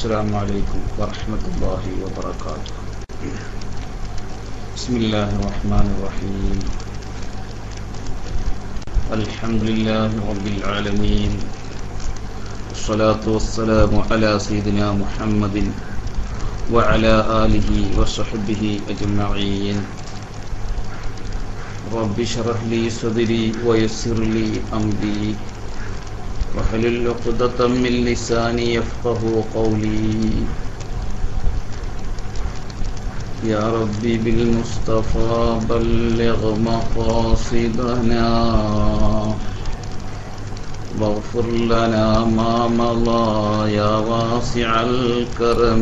السلام عليكم ورحمة الله وبركاته بسم الله الرحمن الرحيم الحمد لله رب العالمين والصلاة والسلام على سيدنا محمد وعلى آله وصحبه أجمعين رب اشرح لي صدري ويسر لي أمري واحلل عقدة من لساني يفقه قولي يا ربي بالمصطفى بلغ مقاصدنا واغفر لنا ما مضى يا واسع الكرم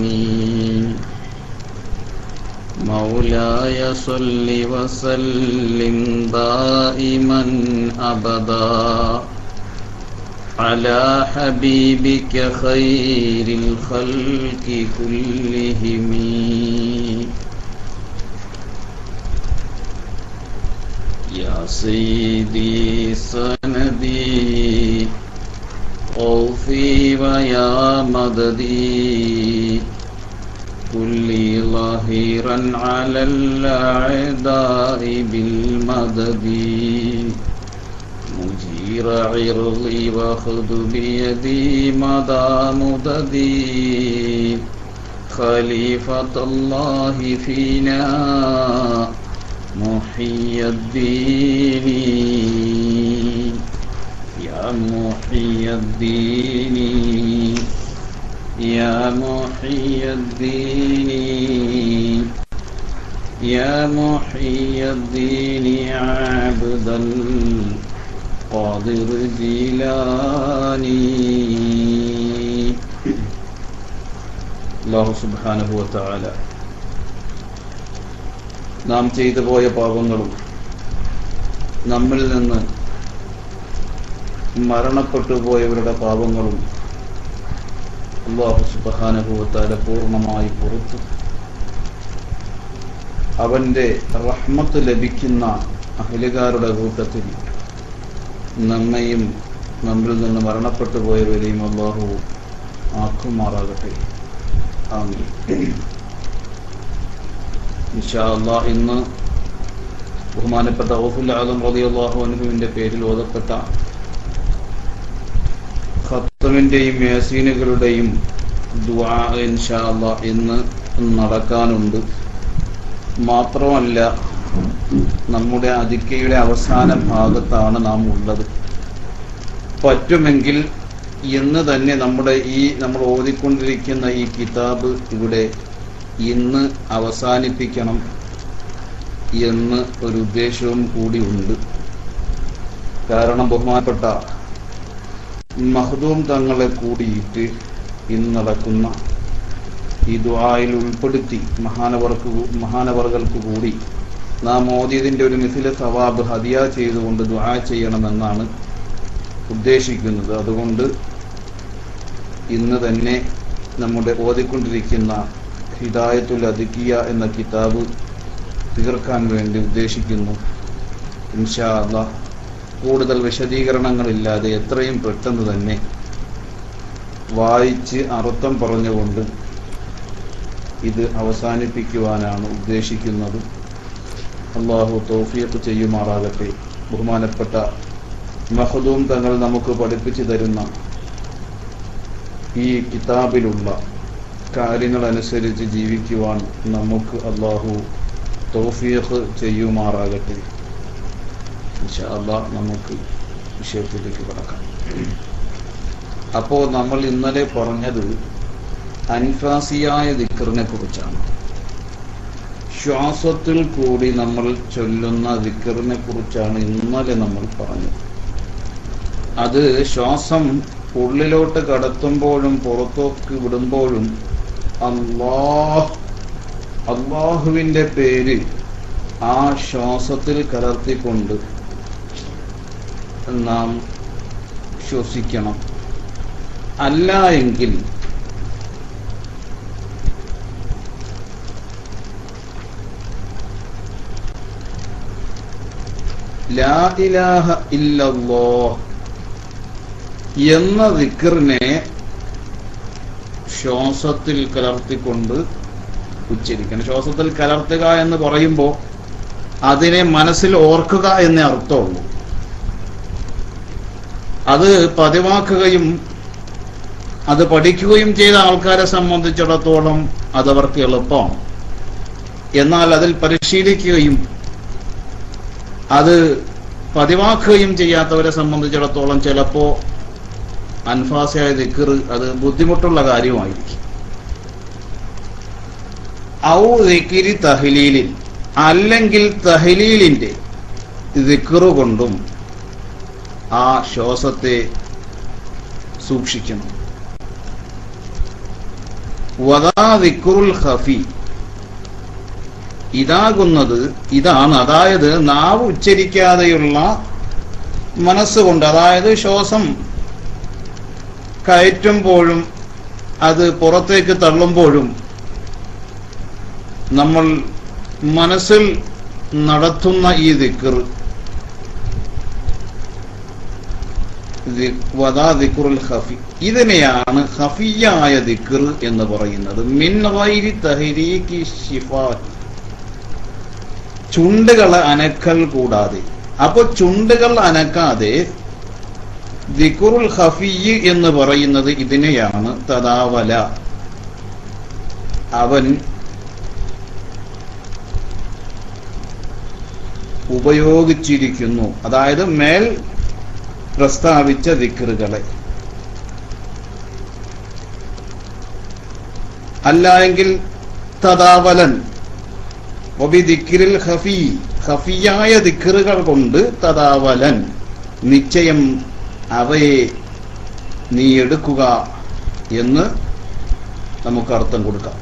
مولاي صل وسلم دائما أبدا على حبيبك خير الخلق كلهم يا سيدي سندي خوفي ويا مددي كل ظهيرا على الأعداء بالمدد مجير عرضي واخذ بيدي مدى مددي خليفة الله فينا محي الدين يا محي الدين يا محي الدين يا محي الدين عبدا قادر جيلاني അള്ളാഹു സുബാനുഭവ താല നാം ചെയ്തു പോയ പാപങ്ങളും നമ്മിൽ നിന്ന് മരണപ്പെട്ടു പോയവരുടെ പാപങ്ങളും അള്ളാഹു സുബാനുഭവത്താല പൂർണ്ണമായി പുറത്തു അവന്റെ റഹ്മത്ത് ലഭിക്കുന്ന അഹിലുകാരുടെ കൂട്ടത്തിൽ നമ്മയും നമ്മിൽ നിന്ന് മരണപ്പെട്ടു പോയവരെയും അള്ളാഹു ആക്കുമാറാകട്ടെ ആമീൻ ഇൻഷാ അള്ളാഹ് ഇന്ന് ബഹുമാനപ്പെട്ട ഔഫുൽ ആലം റളിയല്ലാഹു അൻഹുവിന്റെ പേരിൽ ഓതപ്പെട്ട ഖത്തമിന്റെയും യാസീനുകളുടെയും ദുആ ഇൻഷാ അള്ളാഹ് ഇന്ന് നടക്കാനുണ്ട് മാത്രമല്ല നമ്മുടെ അതിക്കയുടെ അവസാന ഭാഗത്താണ് നാം ഉള്ളത് പറ്റുമെങ്കിൽ ഇന്ന് തന്നെ നമ്മുടെ ഈ നമ്മൾ ഓതിക്കൊണ്ടിരിക്കുന്ന ഈ കിതാബ് ഇവിടെ ഇന്ന് അവസാനിപ്പിക്കണം എന്ന് ഒരു ഉദ്ദേശവും കൂടി ഉണ്ട് കാരണം ബഹുമാനപ്പെട്ട മഹദൂം തങ്ങളെ കൂടിയിട്ട് ഇന്ന് നടക്കുന്ന ഈ ദുആയിൽ ഉൾപ്പെടുത്തി മഹാനവർക്ക് മഹാനവർകൾക്ക് കൂടി നാം ഓതിയതിന്റെ ഒരു മിഥില സവാബ് ഹദിയ ചെയ്തുകൊണ്ട് ദുആ ചെയ്യണമെന്നാണ് ഉദ്ദേശിക്കുന്നത് അതുകൊണ്ട് ഇന്ന് തന്നെ നമ്മുടെ ഓതിക്കൊണ്ടിരിക്കുന്ന ഹിദായത്തുൽ അദിക്കിയ എന്ന കിതാബ് തീർക്കാൻ വേണ്ടി ഉദ്ദേശിക്കുന്നു ഇൻഷാ അള്ളാഹ് കൂടുതൽ വിശദീകരണങ്ങളില്ലാതെ എത്രയും പെട്ടെന്ന് തന്നെ വായിച്ച് അർത്ഥം പറഞ്ഞുകൊണ്ട് ഇത് അവസാനിപ്പിക്കുവാനാണ് ഉദ്ദേശിക്കുന്നത് അള്ളാഹു തൗഫീഖ് ചെയ്യുമാറാകട്ടെ ബഹുമാനപ്പെട്ട മഹദൂം തങ്ങൾ നമുക്ക് പഠിപ്പിച്ചു തരുന്ന ഈ കിതാബിലുള്ള കാര്യങ്ങൾ അനുസരിച്ച് ജീവിക്കുവാൻ നമുക്ക് അള്ളാഹു തൗഫീഖ് ചെയ്യുമാറാകട്ടെ അള്ളാഹ് നമുക്ക് വിഷയത്തിലേക്ക് കടക്കാം അപ്പോൾ നമ്മൾ ഇന്നലെ പറഞ്ഞത് അൻഫാസിയായ ദിക്കറിനെ കുറിച്ചാണ് ശ്വാസത്തിൽ കൂടി നമ്മൾ ചൊല്ലുന്ന ദിക്കറിനെ കുറിച്ചാണ് ഇന്നലെ നമ്മൾ പറഞ്ഞത് അത് ശ്വാസം ഉള്ളിലോട്ട് കടത്തുമ്പോഴും പുറത്തോക്ക് വിടുമ്പോഴും അള്ളാഹ് അള്ളാഹുവിന്റെ പേര് ആ ശ്വാസത്തിൽ കലർത്തിക്കൊണ്ട് നാം ശ്വസിക്കണം അല്ല എങ്കിൽ ലാ ഇലാഹ ഇല്ലല്ലാഹ് എന്ന ദിക്കറിനെ ശ്വാസത്തിൽ കലർത്തിക്കൊണ്ട് ഉച്ചരിക്കണം ശ്വാസത്തിൽ കലർത്തുക എന്ന് പറയുമ്പോൾ അതിനെ മനസ്സിൽ ഓർക്കുക എന്നേ അർത്ഥമുള്ളൂ അത് പതിവാക്കുകയും അത് പഠിക്കുകയും ചെയ്ത ആൾക്കാരെ സംബന്ധിച്ചിടത്തോളം അതവർക്ക് എളുപ്പമാണ് എന്നാൽ അതിൽ പരിശീലിക്കുകയും അത് പതിവാക്കുകയും ചെയ്യാത്തവരെ സംബന്ധിച്ചിടത്തോളം ചിലപ്പോ അൻഫാസായ ദിക്കർ അത് ബുദ്ധിമുട്ടുള്ള കാര്യമായിരിക്കും ഔ ദിക്കിരി തഹ്ലീലിൽ അല്ലെങ്കിൽ തഹ്ലീലിന്റെ ദിക്കറ് കൊണ്ടും ആ ശ്വാസത്തെ സൂക്ഷിക്കണം വദാ ദിക്റുൽ ഖഫി ഇതാകുന്നത് ഇതാണ് അതായത് നാവ് ഉച്ചരിക്കാതെയുള്ള മനസ്സുകൊണ്ട് അതായത് ശ്വാസം കയറ്റുമ്പോഴും അത് പുറത്തേക്ക് തള്ളുമ്പോഴും നമ്മൾ മനസ്സിൽ നടത്തുന്ന ഈ ദിക്കർ വദാ ദിക്റുൽ ഖഫി ഇതിനെയാണ് ഖഫിയായ ദിക്ർ എന്ന് പറയുന്നത് മിൻ ഗൈരി തഹരീക്കി ശിഫാത്ത് ചുണ്ടുകൾ അനക്കൽ കൂടാതെ അപ്പൊ ചുണ്ടുകൾ അനക്കാതെ ദിക്കുറുൽ ഖഫിയ് എന്ന് പറയുന്നത് ഇതിനെയാണ് തദാവല അവൻ ഉപയോഗിച്ചിരിക്കുന്നു അതായത് മേൽ പ്രസ്താവിച്ച ദിക്കറുകളെ അല്ല എങ്കിൽ തദാവലൻ ഒബിദിക്കിരിൽ ഖഫി ഖഫിയായ ദിക്കറുകൾ കൊണ്ട് തദാവലൻ നിശ്ചയം അവയെ നീ എടുക്കുക എന്ന് നമുക്ക് അർത്ഥം കൊടുക്കാം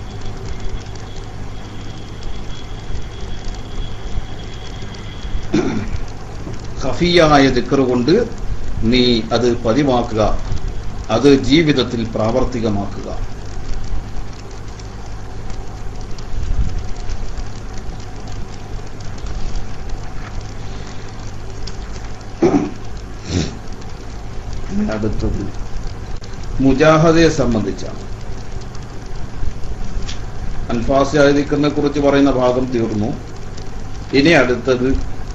ഖഫിയായ ദിക്കർ കൊണ്ട് നീ അത് പതിവാക്കുക അത് ജീവിതത്തിൽ പ്രാവർത്തികമാക്കുക അടുത്തത് മുജാഹദയെ സംബന്ധിച്ചാണ് അൻഫാസിനെ കുറിച്ച് പറയുന്ന ഭാഗം തീർന്നു ഇനി അടുത്തത്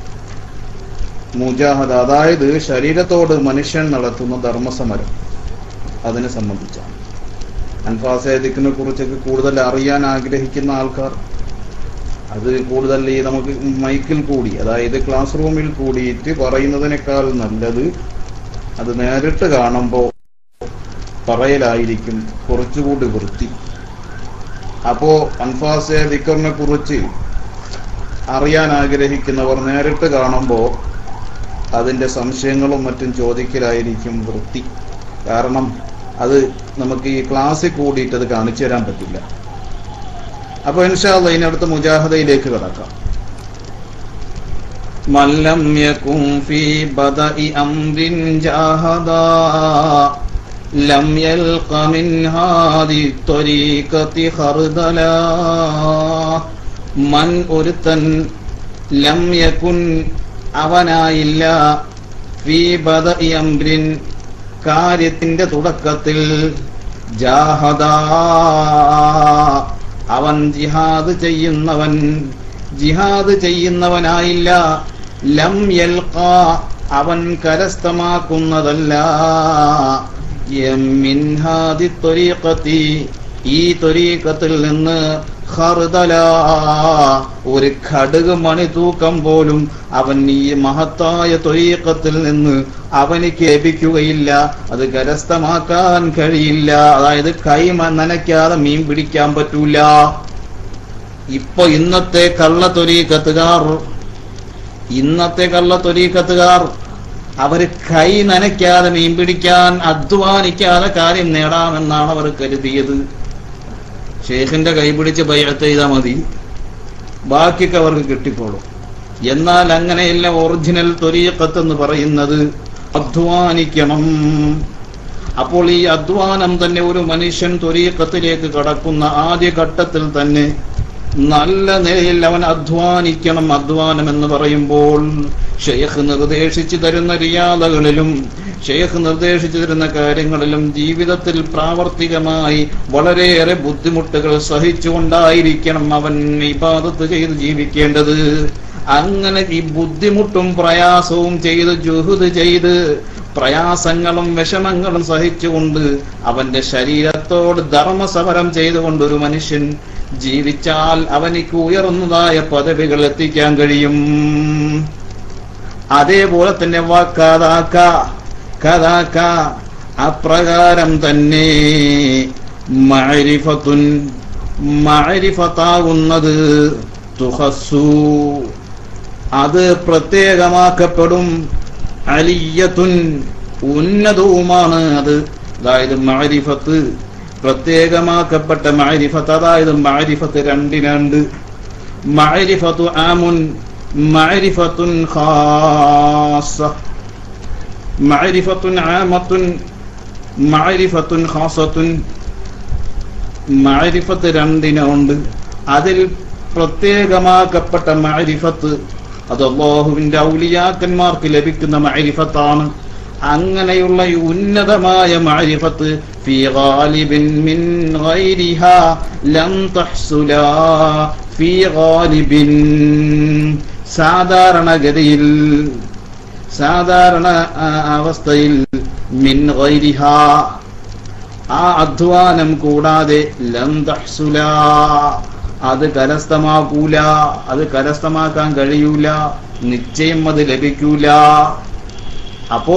മുജാഹദ അതായത് ശരീരത്തോട് മനുഷ്യൻ നടത്തുന്ന ധർമ്മസമരം അതിനെ സംബന്ധിച്ചാണ് അൻഫാസേദിക്കിനെ കുറിച്ചൊക്കെ കൂടുതൽ അറിയാൻ ആഗ്രഹിക്കുന്ന ആൾക്കാർ അത് കൂടുതൽ ഈ നമുക്ക് മൈക്കിൽ കൂടി അതായത് ക്ലാസ് റൂമിൽ കൂടിയിട്ട് പറയുന്നതിനേക്കാൾ നല്ലത് അത് നേരിട്ട് കാണുമ്പോൾ പറയലായിരിക്കും കുറച്ചുകൂടി വൃത്തി അപ്പോ അൻഫാസെ ദിക്കറിനെ കുറിച്ച് അറിയാൻ ആഗ്രഹിക്കുന്നവർ നേരിട്ട് കാണുമ്പോൾ അതിന്റെ സംശയങ്ങളും മറ്റും ചോദിക്കലായിരിക്കും വൃത്തി കാരണം അത് നമുക്ക് ഈ ക്ലാസ്സിൽ കൂടിയിട്ട് അത് കാണിച്ചു തരാൻ പറ്റില്ല അപ്പൊ ഇൻഷാല്ല ഇതിനടുത്ത് മുജാഹദയിലേക്ക് കടക്കാം മല്ലം യകും ഫീ ബദഇ അംരിൻ ജാഹദാ ലം യൽഖ മിൻ ഹാദി ത്വരീഖതി ഖർദലാ മൻ ഒരുത്തൻ ലം യകുൻ അവനായില്ല ഫീ ബദഇ അംരിൻ കാര്യത്തിന്റെ തുടക്കത്തിൽ ജാഹദാ അവൻ ജിഹാദ് ചെയ്യുന്നവൻ ജിഹാദ് ചെയ്യുന്നവനായില്ല ലം യൽഖ അവൻ കരസ്ഥമാക്കുന്നതല്ല മിൻഹാദി ത്വരീഖത്തി ഈ ത്വരീഖത്തിൽ നിന്ന് ഖർദല ഒരു ഖടുക് മണി തൂക്കം പോലും അവൻ ഈ മഹത്തായ ത്വരീഖത്തിൽ നിന്ന് അവനിക്ക് ലഭിക്കുകയില്ല അത് കരസ്ഥമാക്കാൻ കഴിയില്ല അതായത് കൈ നനയ്ക്കാതെ മീൻ പിടിക്കാൻ പറ്റൂല ഇപ്പൊ ഇന്നത്തെ കള്ള ത്വരീഖത്തുകാർ ഇന്നത്തെ കള്ള ത്വരീഖത്തുകാർ അവര് കൈ നനയ്ക്കാതെ മീൻ പിടിക്കാൻ അധ്വാനിക്കാതെ കാര്യം നേടാമെന്നാണ് അവർ കരുതിയത് ഷേഖിന്റെ കൈ പിടിച്ച് ബയ്യത്ത് ചെയ്താൽ മതി ബാക്കിയൊക്കെ അവർക്ക് കിട്ടിക്കോളും എന്നാൽ അങ്ങനെയല്ല ഒറിജിനൽ ത്വരീഖത്ത് എന്ന് പറയുന്നത് അധ്വാനിക്കണം അപ്പോൾ ഈ അധ്വാനം തന്നെ ഒരു മനുഷ്യൻ ത്വരീഖത്തിലേക്ക് കടക്കുന്ന ആദ്യ ഘട്ടത്തിൽ തന്നെ നല്ല നിലയിൽ അവൻ അധ്വാനിക്കണം അധ്വാനം എന്ന് പറയുമ്പോൾ ഷെയ്ഖ് നിർദ്ദേശിച്ചു തരുന്ന റിയാദകളിലും ഷെയ്ഖ് നിർദ്ദേശിച്ചു തരുന്ന കാര്യങ്ങളിലും ജീവിതത്തിൽ പ്രാവർത്തികമായി വളരെയേറെ ബുദ്ധിമുട്ടുകൾ സഹിച്ചുകൊണ്ടായിരിക്കണം അവൻ ഇബാദത്ത് ചെയ്ത് ജീവിക്കേണ്ടത് അങ്ങനെ ഈ ബുദ്ധിമുട്ടും പ്രയാസവും ചെയ്ത് ജുഹുദ് ചെയ്ത് പ്രയാസങ്ങളും വിഷമങ്ങളും സഹിച്ചുകൊണ്ട് അവന്റെ ശരീരത്തോട് ധർമ്മസമരം ചെയ്തുകൊണ്ട് ഒരു മനുഷ്യൻ ജീവിച്ചാൽ അവനിക്ക് ഉയർന്നതായ പദവികൾ എത്തിക്കാൻ കഴിയും അതേപോലെ തന്നെ വാക്കാതാക്ക കഥാക്ക അപ്രകാരം തന്നെ മഅരിഫത്തുൻ മഅരിഫത്താകുന്നത് തുഹസ്സു അത് പ്രത്യേകമാക്കപ്പെടും അലിയത്തുൻ ഉന്നതവുമാണ് അത് അതായത് മഅരിഫത്ത് പ്രത്യേകമാക്കപ്പെട്ട മഅരിഫത്ത് അതായത് മഅരിഫത്ത് രണ്ടിനുണ്ട് മഅരിഫത്തു ആമുൻ മഅരിഫത്തുൻ ഖാസ മഅരിഫത്തുൻ ആമത്തുൻ മഅരിഫത്തുൻ ഖാസത്തുൻ മഅരിഫത്ത് രണ്ടിനുണ്ട് അതിൽ പ്രത്യേകമാക്കപ്പെട്ട മഅരിഫത്ത് അത് അള്ളാഹുവിന്റെ ഔലിയാക്കന്മാർക്ക് ലഭിക്കുന്ന മഅരിഫത്താണ് അങ്ങനെയുള്ള ഈ ഉന്നതമായ മഅരിഫത്ത് ഫീ ഗാലിബിൻ മിൻ ഗൈരിഹാ ലം തഹ്സുലാ ഫീ ഗാലിബിൻ സാധാരണഗതിയിൽ സാധാരണ ആ, അവസ്ഥയിൽ മിൻ ഗൈരിഹാ ആ അധ്വാനം കൂടാതെ ലം തഹ്സുലാ അത് കരസ്ഥമാക്കൂല അത് കരസ്ഥമാക്കാൻ കഴിയൂല നിശ്ചയം അത് ലഭിക്കൂല അപ്പോ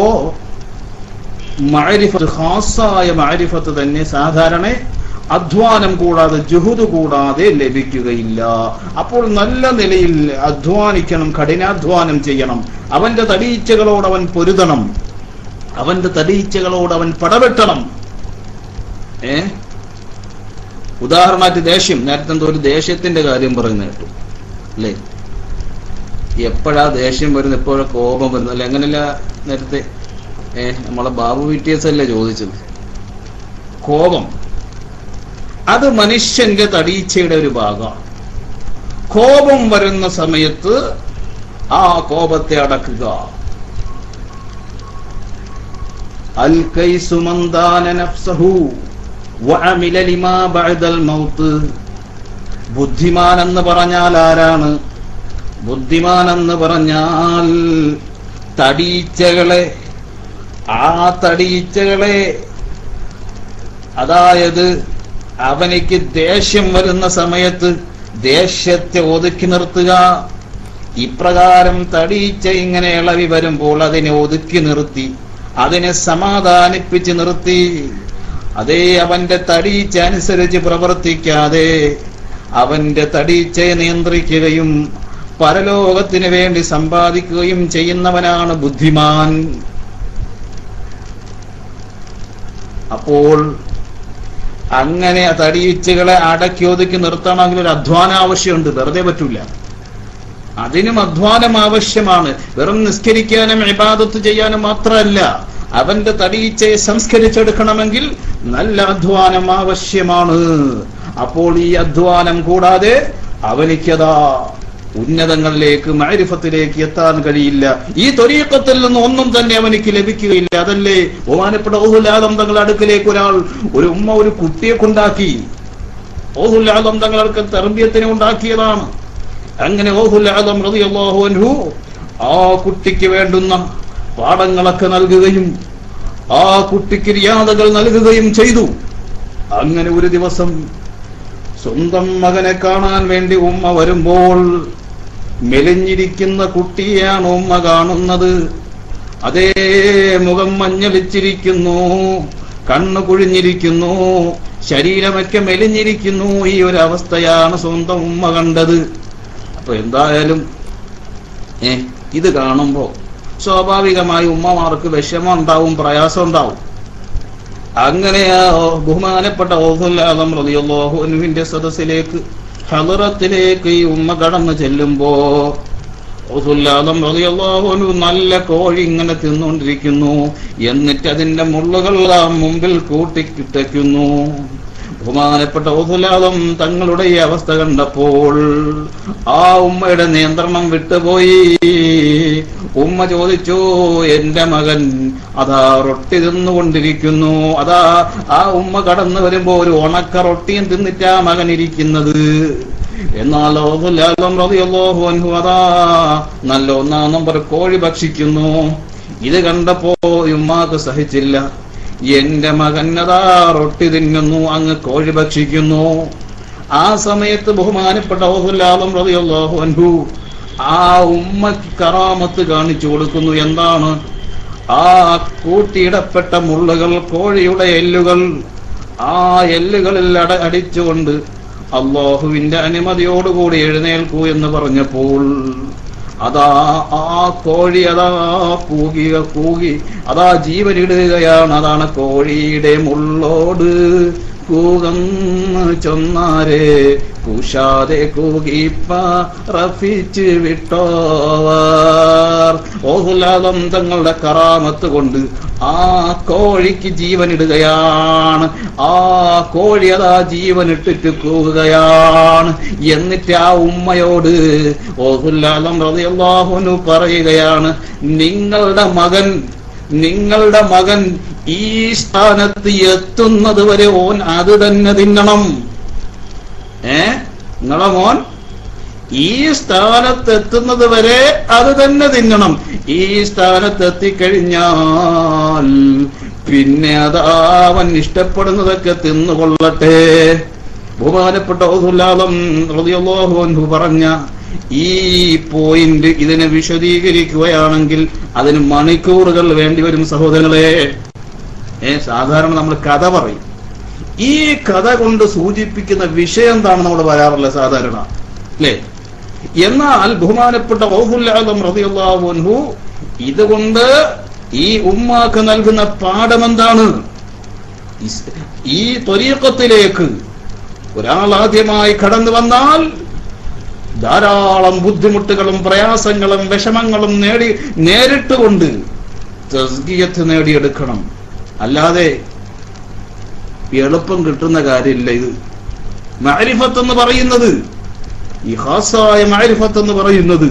മഅരിഫത്ത് ഖാസായ മഅരിഫത്ത് തന്നെ സാധാരണ അധ്വാനം കൂടാതെ ജുഹുദ് കൂടാതെ ലഭിക്കുകയില്ല അപ്പോൾ നല്ല നിലയിൽ അധ്വാനിക്കണം കഠിനാധ്വാനം ചെയ്യണം അവന്റെ തടീച്ചകളോട് അവൻ പൊരുതണം അവന്റെ തടീച്ചകളോട് അവൻ പടവെട്ടണം ഏ ഉദാഹരണമായിട്ട് ദേഷ്യം നേരത്തെ എന്തോ ഒരു ദേഷ്യത്തിന്റെ കാര്യം പറയുന്ന കേട്ടു അല്ലേ എപ്പോഴാ ദേഷ്യം വരുന്നത് എപ്പോഴാ കോപം വരുന്നത് അല്ലെ അങ്ങനെയല്ല നേരത്തെ ഏ നമ്മളെ ബാബു വി ടി എസ് അല്ലേ ചോദിച്ചത് കോപം അത് മനുഷ്യന്റെ തടീച്ചയുടെ ഒരു ഭാഗമാണ് കോപം വരുന്ന സമയത്ത് ആ കോപത്തെ അടക്കുക അൽ കൈസു മന്ദാന നഫ്സഹു വഅമില ലിമാ ബഅദൽ മൗത്ത് ബുദ്ധിമാൻ എന്ന് പറഞ്ഞാൽ ആരാണ് ബുദ്ധിമാൻ എന്ന് പറഞ്ഞാൽ തടീച്ചകളെ ആ തടീച്ചകളെ അതായത് അവനിക്ക് ദേഷ്യം വരുന്ന സമയത്ത് ദേഷ്യത്തെ ഒതുക്കി നിർത്തുക ഇപ്രകാരം തടീച്ച ഇങ്ങനെ ഇളവി വരുമ്പോൾ അതിനെ ഒതുക്കി നിർത്തി അതിനെ സമാധാനിപ്പിച്ച് നിർത്തി അതേ അവന്റെ തടീച്ച അനുസരിച്ച് പ്രവർത്തിക്കാതെ അവന്റെ തടീച്ചയെ നിയന്ത്രിക്കുകയും പരലോകത്തിന് വേണ്ടി സമ്പാദിക്കുകയും ചെയ്യുന്നവനാണ് ബുദ്ധിമാൻ അപ്പോൾ അങ്ങനെ ആ തടിയിച്ചുകളെ അടക്കി ഒതുക്കി നിർത്തണമെങ്കിൽ ഒരു അധ്വാനം ആവശ്യമുണ്ട് വെറുതെ പറ്റൂല അതിനും അധ്വാനം ആവശ്യമാണ് വെറും നിസ്കരിക്കാനും ഇബാദത്ത് ചെയ്യാനും മാത്രമല്ല അവന്റെ തടിയിച്ചയെ സംസ്കരിച്ചെടുക്കണമെങ്കിൽ നല്ല അധ്വാനം ആവശ്യമാണ് അപ്പോൾ ഈ അധ്വാനം കൂടാതെ അവനിക്കതാ ഉന്നതങ്ങളിലേക്ക് മാരിഫത്തിലേക്ക് എത്താൻ കഴിയില്ല ഈ തൊരീക്കത്തിൽ നിന്ന് ഒന്നും തന്നെ അവനിക്ക് ലഭിക്കുകയില്ല അതല്ലേ ബഹുമാനപ്പെട്ട ഓഹുലാദം തങ്ങളുടെ അടുക്കിലേക്ക് ഒരാൾ ഒരു ഉമ്മ ഒരു കുട്ടിയെ കൊണ്ടാക്കി ഓഹുലാദം തങ്ങൾക്ക് തെർമ്പ്യത്തിനെ ഉണ്ടാക്കിയതാണ് അങ്ങനെ ഓഹുലാദം റളിയല്ലാഹു അൻഹു ആ കുട്ടിക്ക് വേണ്ടുന്ന പാഠങ്ങളൊക്കെ നൽകുകയും ആ കുട്ടിക്ക് രിയാദകൾ നൽകുകയും ചെയ്തു അങ്ങനെ ഒരു ദിവസം സ്വന്തം മകനെ കാണാൻ വേണ്ടി ഉമ്മ വരുമ്പോൾ മെലിഞ്ഞിരിക്കുന്ന കുട്ടിയാണ് ഉമ്മ കാണുന്നത് അതേ മുഖം മഞ്ഞളിച്ചിരിക്കുന്നു കണ്ണു കുഴിഞ്ഞിരിക്കുന്നു ശരീരമൊക്കെ മെലിഞ്ഞിരിക്കുന്നു ഈ ഒരു അവസ്ഥയാണ് സ്വന്തം ഉമ്മ കണ്ടത് അപ്പൊ എന്തായാലും ഏ ഇത് കാണുമ്പോ സ്വാഭാവികമായി ഉമ്മമാർക്ക് വിഷമം ഉണ്ടാവും പ്രയാസം ഉണ്ടാവും അങ്ങനെ ആ ബഹുമാനപ്പെട്ട ഓഹുല്ലാദം റളിയല്ലാഹുവിന്റെ സദസ്സിലേക്ക് ഹലറത്തിലേക്ക് ഈ ഉമ്മ കടന്നു ചെല്ലുമ്പോ ഓഹുല്ലാദം റളിയല്ലാഹുവിനു നല്ല കോഴി ഇങ്ങനെ തിന്നുകൊണ്ടിരിക്കുന്നു എന്നിട്ട് അതിന്റെ മുള്ളുകൾ ആ മുമ്പിൽ കൂട്ടിക്കിട്ടയ്ക്കുന്നു ബഹുമാനപ്പെട്ട ഓസുലാദം തങ്ങളുടെ ഈ അവസ്ഥ കണ്ടപ്പോൾ ആ ഉമ്മയുടെ നിയന്ത്രണം വിട്ടുപോയി ഉമ്മ ചോദിച്ചു എന്റെ മകൻ അതാ റൊട്ടി തിന്നുകൊണ്ടിരിക്കുന്നു അതാ ആ ഉമ്മ കടന്നു വരുമ്പോ ഒരു ഉണക്ക റൊട്ടിയും തിന്നിട്ടാ മകൻ ഇരിക്കുന്നത് എന്നാൽ ഓസുലാദം റളിയല്ലാഹു അൻഹു അതാ നല്ല ഒന്നാം നമ്പർ കോഴി ഭക്ഷിക്കുന്നു ഇത് കണ്ടപ്പോ ഈ ഉമ്മാക്ക് സഹിച്ചില്ല എന്റെ മകൻ അതാ റൊട്ടി തിന്നുന്നു അങ്ങ് കോഴി ഭക്ഷിക്കുന്നു ആ സമയത്ത് ബഹുമാനപ്പെട്ട ഓഹുല്ലാദം റളിയല്ലാഹു അൻഹു ആ ഉമ്മക്ക് കറാമത്ത് കാണിച്ചു കൊടുക്കുന്നു എന്താണ് ആ കൂട്ടിയിടപ്പെട്ട മുള്ളുകൾ കോഴിയുടെ എല്ലുകൾ ആ എല്ലുകളിൽ അട അടിച്ചുകൊണ്ട് അള്ളാഹുവിന്റെ അനുമതിയോടുകൂടി എഴുന്നേൽക്കൂ എന്ന് പറഞ്ഞപ്പോൾ അതാ ആ കോഴി അതാ കൂകിയ കൂകി അതാ ജീവനിടുകയാണ് അതാണ് കോഴിയുടെ മുള്ളോട് കൂകന്ന് ചൊന്നാരെ കൂശാതെ കൂകിപ്പ റഫിച്ച് വിട്ടോവർ ഓഹുലാദം തങ്ങളുടെ കറാമത്ത് കൊണ്ട് ആ കോഴിക്ക് ജീവനിടുകയാണ് ആ കോഴി അതാ ജീവനിട്ടിട്ട് കൂകുകയാണ് എന്നിട്ട് ആ ഉമ്മയോട് ഓഹുല്ലാദം റളിയല്ലാഹുനു പറയുകയാണ് നിങ്ങളുടെ മകൻ നിങ്ങളുടെ മകൻ ഈ സ്ഥാനത്ത് എത്തുന്നത് വരെ ഓൻ അത് തന്നെ തിന്നണം ഏ നിങ്ങളെ മോൻ ഈ സ്ഥാനത്ത് എത്തുന്നത് വരെ അത് തന്നെ തിന്നണം ഈ സ്ഥാനത്ത് എത്തിക്കഴിഞ്ഞാൽ പിന്നെ അതാ അവൻ ഇഷ്ടപ്പെടുന്നതൊക്കെ തിന്നുകൊള്ളട്ടെ ബഹുമാനപ്പെട്ട ഓസുല്ലാദം റളിയല്ലാഹു അൻഹു പറഞ്ഞ ഈ പോയിന്റ് ഇതിനെ വിശദീകരിക്കുകയാണെങ്കിൽ അതിന് മണിക്കൂറുകൾ വേണ്ടിവരും സഹോദരങ്ങളെ ഏ സാധാരണ നമ്മൾ കഥ പറയും ഈ കഥ കൊണ്ട് സൂചിപ്പിക്കുന്ന വിഷയം എന്താണ് നമ്മൾ പറയാറുള്ളത് സാധാരണ അല്ലേ എന്നാൽ ബഹുമാനപ്പെട്ട ഓഹുല്ലാദം റളിയല്ലാഹു അൻഹു ഇതുകൊണ്ട് ഈ ഉമ്മാക്ക് നൽകുന്ന പാഠം എന്താണ് ഇസ്- ഈ ത്വരീഖത്തിലേക്ക് ഒരാൾ ആദ്യമായി കടന്നു വന്നാൽ ധാരാളം ബുദ്ധിമുട്ടുകളും പ്രയാസങ്ങളും വിഷമങ്ങളും നേടി നേരിട്ടുകൊണ്ട് തസ്കിയത്ത് നേടിയെടുക്കണം അല്ലാതെ എളുപ്പം കിട്ടുന്ന കാര്യമില്ല ഇത് മാരിഫത്ത് എന്ന് പറയുന്നത് ഈ ഹാസായ മാരിഫത്ത് എന്ന് പറയുന്നത്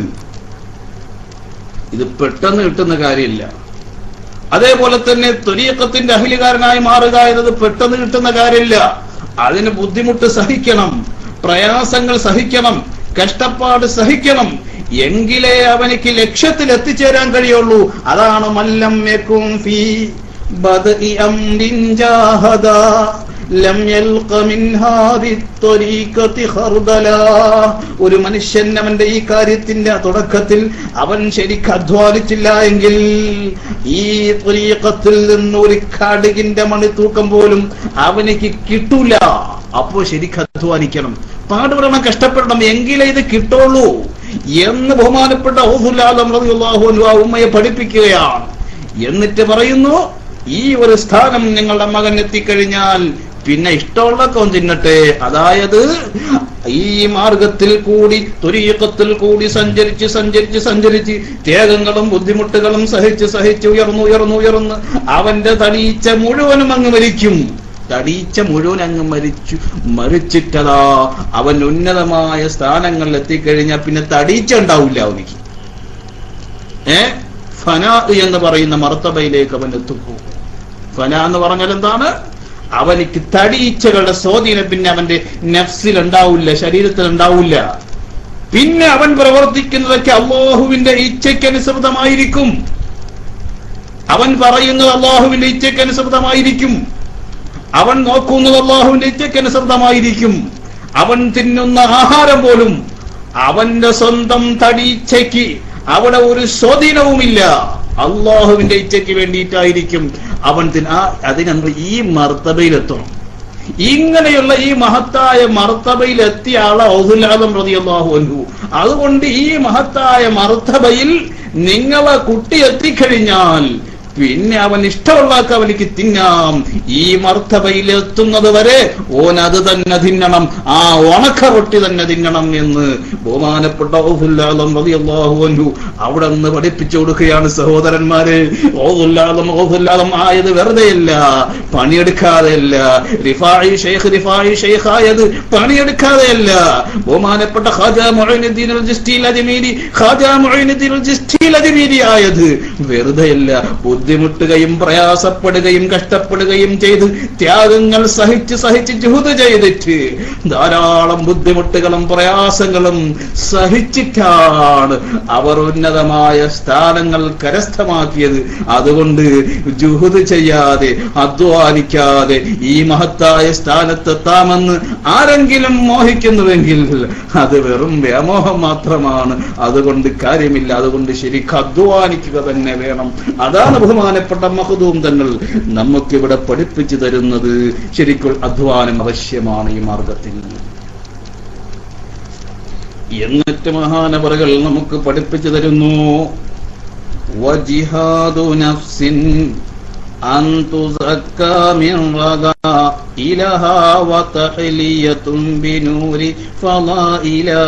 ഇത് പെട്ടെന്ന് കിട്ടുന്ന കാര്യമില്ല അതേപോലെ തന്നെ ത്വരീക്കത്തിന്റെ അഹിലുകാരനായി മാറുക എന്നത് പെട്ടെന്ന് കിട്ടുന്ന കാര്യമില്ല അതിന് ബുദ്ധിമുട്ട് സഹിക്കണം പ്രയാസങ്ങൾ സഹിക്കണം കഷ്ടപ്പാട് സഹിക്കണം എങ്കിലേ അവനിക്ക് ലക്ഷ്യത്തിൽ എത്തിച്ചേരാൻ കഴിയുള്ളൂ അതാണ് മല്ലം യകും ഫീ ബദ്ഇ അംരിൻ ജാഹദ ലം യൽഖ മിൻ ഹാദി ത്വരീഖതി ഖർദലാ ഒരു മനുഷ്യൻ അവന്റെ ഈ കാര്യത്തിന്റെ തുടക്കത്തിൽ അവൻ ശരിക്ക് അധ്വാനിച്ചില്ല എങ്കിൽ ഈ ത്വരീഖത്തിൽ നിന്ന് ഒരു കടുകിന്റെ മണിത്തൂക്കം പോലും അവനിക്ക് കിട്ടൂല അപ്പോ ശരിക്ക് അധ്വാനിക്കണം പാടുപെടണം കഷ്ടപ്പെടണം എങ്കിലേ ഇത് കിട്ടുള്ളൂ എന്ന് ബഹുമാനപ്പെട്ട ഓഹുല്ലാദം റളിയല്ലാഹു അൻഹു ആ ഉമ്മയെ പഠിപ്പിക്കുകയാണ് എന്നിട്ട് പറയുന്നു ഈ ഒരു സ്ഥാനം നിങ്ങളുടെ മകൻ എത്തിക്കഴിഞ്ഞാൽ പിന്നെ ഇഷ്ടമുള്ളൊക്കെ ഒന്ന് തിന്നട്ടെ അതായത് ഈ മാർഗത്തിൽ കൂടി തുരീക്കത്തിൽ കൂടി സഞ്ചരിച്ച് സഞ്ചരിച്ച് സഞ്ചരിച്ച് ത്യാഗങ്ങളും ബുദ്ധിമുട്ടുകളും സഹിച്ച് സഹിച്ച് ഉയർന്നു ഉയർന്നു ഉയർന്ന് അവന്റെ തടീച്ച മുഴുവനും അങ്ങ് മരിക്കും തടീച്ച മുഴുവൻ അങ്ങ് മരിച്ചു മരിച്ചിട്ടതാ അവൻ ഉന്നതമായ സ്ഥാനങ്ങളിൽ എത്തിക്കഴിഞ്ഞാൽ പിന്നെ തടീച്ച ഉണ്ടാവില്ല അവനിക്ക് ഏ ഫന എന്ന് പറയുന്ന മർത്തബയിലേക്ക് അവൻ എത്തുന്നു ഫന എന്ന് പറഞ്ഞാൽ എന്താണ് അവനിക്ക് തടീച്ചകളുടെ സ്വാധീനം പിന്നെ അവന്റെ നഫ്സിൽ ഉണ്ടാവില്ല ശരീരത്തിൽ ഉണ്ടാവില്ല പിന്നെ അവൻ പ്രവർത്തിക്കുന്നതൊക്കെ അള്ളാഹുവിന്റെ ഇച്ഛയ്ക്കനുസൃതമായിരിക്കും അവൻ പറയുന്നത് അള്ളാഹുവിന്റെ ഇച്ഛയ്ക്കനുസൃതമായിരിക്കും അവൻ നോക്കുന്നത് അള്ളാഹുവിന്റെ ഇച്ഛയ്ക്കനുസൃതമായിരിക്കും അവൻ തിന്നുന്ന ആഹാരം പോലും അവന്റെ സ്വന്തം തടീച്ചയ്ക്ക് അവിടെ ഒരു സ്വാധീനവുമില്ല അള്ളാഹുവിന്റെ ഇച്ഛയ്ക്ക് വേണ്ടിയിട്ടായിരിക്കും അവൻ തിന്ന- ആ അതിനന്ത് ഈ മർത്തബയിലെത്തണം ഇങ്ങനെയുള്ള ഈ മഹത്തായ മർത്തബയിൽ എത്തിയ ആളെ ഔദുല്ലാദം റളിയല്ലാഹു അൻഹു അതുകൊണ്ട് ഈ മഹത്തായ മർത്തബയിൽ നിങ്ങളെ കുട്ടി എത്തിക്കഴിഞ്ഞാൽ പിന്നെ അവൻ ഇഷ്ടമുള്ളാക്ക അവനിക്ക് തിന്നാം ഈ മർത്തബയിൽ എത്തുന്നത് വരെ ഓൻ അത് തന്നെ തിന്നണം ആ ഉണക്ക റൊട്ടി തന്നെ തിന്നണം എന്ന് ബഹുമാനപ്പെട്ട ഔഫുല്ലാദം റളിയല്ലാഹു അൻഹു അവിടെ നിന്ന് പഠിപ്പിച്ചു കൊടുക്കുകയാണ് സഹോദരന്മാരെ ഓതുല്ലാദം ഓതുല്ലാദം ആയത് വെറുതെയല്ല പണിയെടുക്കാതെയല്ല റിഫായി ഷെയ്ഖ് റിഫായി ഷെയ്ഖ് ആയത് പണിയെടുക്കാതെയല്ല ബഹുമാനപ്പെട്ട ഖാജ മുഈനുദ്ദീൻ അൽ ജിസ്റ്റിൽ അജ്മീരി ഖാജ മുഈനുദ്ദീൻ അൽ ജിസ്റ്റിൽ അജ്മീരി ആയത് വെറുതെയല്ല ബുദ്ധിമുട്ടുകയും പ്രയാസപ്പെടുകയും കഷ്ടപ്പെടുകയും ചെയ്ത് ത്യാഗങ്ങൾ സഹിച്ച് സഹിച്ച് ജുഹുദ് ചെയ്തിട്ട് ധാരാളം ബുദ്ധിമുട്ടുകളും പ്രയാസങ്ങളും സഹിച്ചിട്ടാണ് അവർ ഉന്നതമായ സ്ഥാനങ്ങൾ കരസ്ഥമാക്കിയത് അതുകൊണ്ട് ജുഹുദ് ചെയ്യാതെ അധ്വാനിക്കാതെ ഈ മഹത്തായ സ്ഥാനത്തെത്താമെന്ന് ആരെങ്കിലും മോഹിക്കുന്നുവെങ്കിൽ അത് വെറും വ്യാമോഹം മാത്രമാണ് അതുകൊണ്ട് കാര്യമില്ല അതുകൊണ്ട് ശരിക്കും അധ്വാനിക്കുക തന്നെ വേണം അതാണ് ബഹുമാനപ്പെട്ട മഹദൂം തങ്ങൾ നമുക്കിവിടെ പഠിപ്പിച്ചു തരുന്നത് ശരിക്കും അധ്വാനം അവശ്യമാണ് ഈ മാർഗത്തിൽ എന്നിട്ട് മഹാനവറുകൾ നമുക്ക് പഠിപ്പിച്ചു തരുന്നു വജിഹാദു നഫ്സിൻ أن تزكى من رذائلها وتحلية بنور فضائلها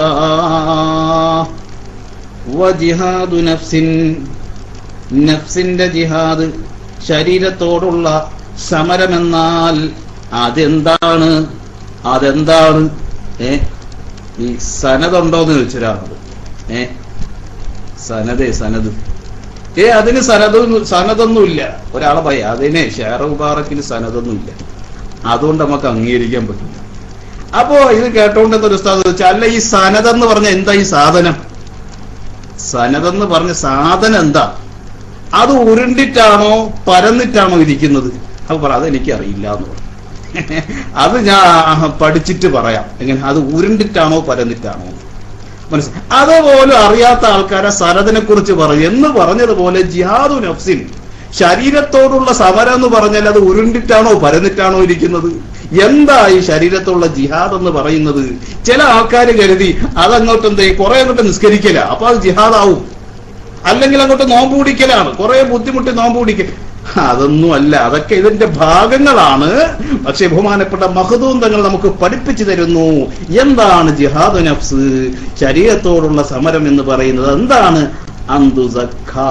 വജിഹാദു നഫ്സിൻ നഫ്സിന്റെ ജിഹാദ് ശരീരത്തോടുള്ള സമരമെന്നാൽ അതെന്താണ് അതെന്താണ് ഏ ഈ സനതുണ്ടോന്ന് ചോദിച്ചൊരാളത് ഏ സനതേ സനത് ഏ അതിന് സനത് സനതൊന്നുമില്ല ഒരാളെ പറയാം അതിന് ഷെയർ മുബാറക്കിന് സനതൊന്നുമില്ല അതുകൊണ്ട് നമുക്ക് അംഗീകരിക്കാൻ പറ്റില്ല അപ്പോ ഇത് കേട്ടോണ്ടെന്ന് ഒരു ഉസ്താദ് ചോദിച്ചാൽ അല്ല ഈ സനതെന്ന് പറഞ്ഞ എന്താ ഈ സാധനം സനതെന്ന് പറഞ്ഞ സാധനം എന്താ അത് ഉരുണ്ടിട്ടാണോ പരന്നിട്ടാണോ ഇരിക്കുന്നത് അപ്പൊ പറ അതെനിക്ക് അറിയില്ല എന്ന് പറഞ്ഞു അത് ഞാൻ പഠിച്ചിട്ട് പറയാം എങ്ങനെ അത് ഉരുണ്ടിട്ടാണോ പരന്നിട്ടാണോ മനസ്സിലായി അതുപോലും അറിയാത്ത ആൾക്കാരെ സനദിനെ കുറിച്ച് പറയും എന്ന് പറഞ്ഞതുപോലെ ജിഹാദു നഫ്സിൻ ശരീരത്തോടുള്ള സമരം എന്ന് പറഞ്ഞാൽ അത് ഉരുണ്ടിട്ടാണോ പരന്നിട്ടാണോ ഇരിക്കുന്നത് എന്താ ഈ ശരീരത്തുള്ള ജിഹാദ് എന്ന് പറയുന്നത് ചില ആൾക്കാർ കരുതി അതങ്ങോട്ട് എന്തേ കുറെ അങ്ങോട്ട് നിസ്കരിക്കല അപ്പൊ അത് ജിഹാദാവും അല്ലെങ്കിൽ അങ്ങോട്ട് നോമ്പ് പിടിക്കലാണ് കുറെ ബുദ്ധിമുട്ടി നോമ്പ് പിടിക്കൽ അതൊന്നും അല്ല അതൊക്കെ ഇതിന്റെ ഭാഗങ്ങളാണ് പക്ഷെ ബഹുമാനപ്പെട്ട മഹദൂം തങ്ങൾ നമുക്ക് പഠിപ്പിച്ചു തരുന്നു എന്താണ് ജിഹാദ് നഫ്സ് ശരീരത്തോടുള്ള സമരം എന്ന് പറയുന്നത് എന്താണ് അന്തുസഖാ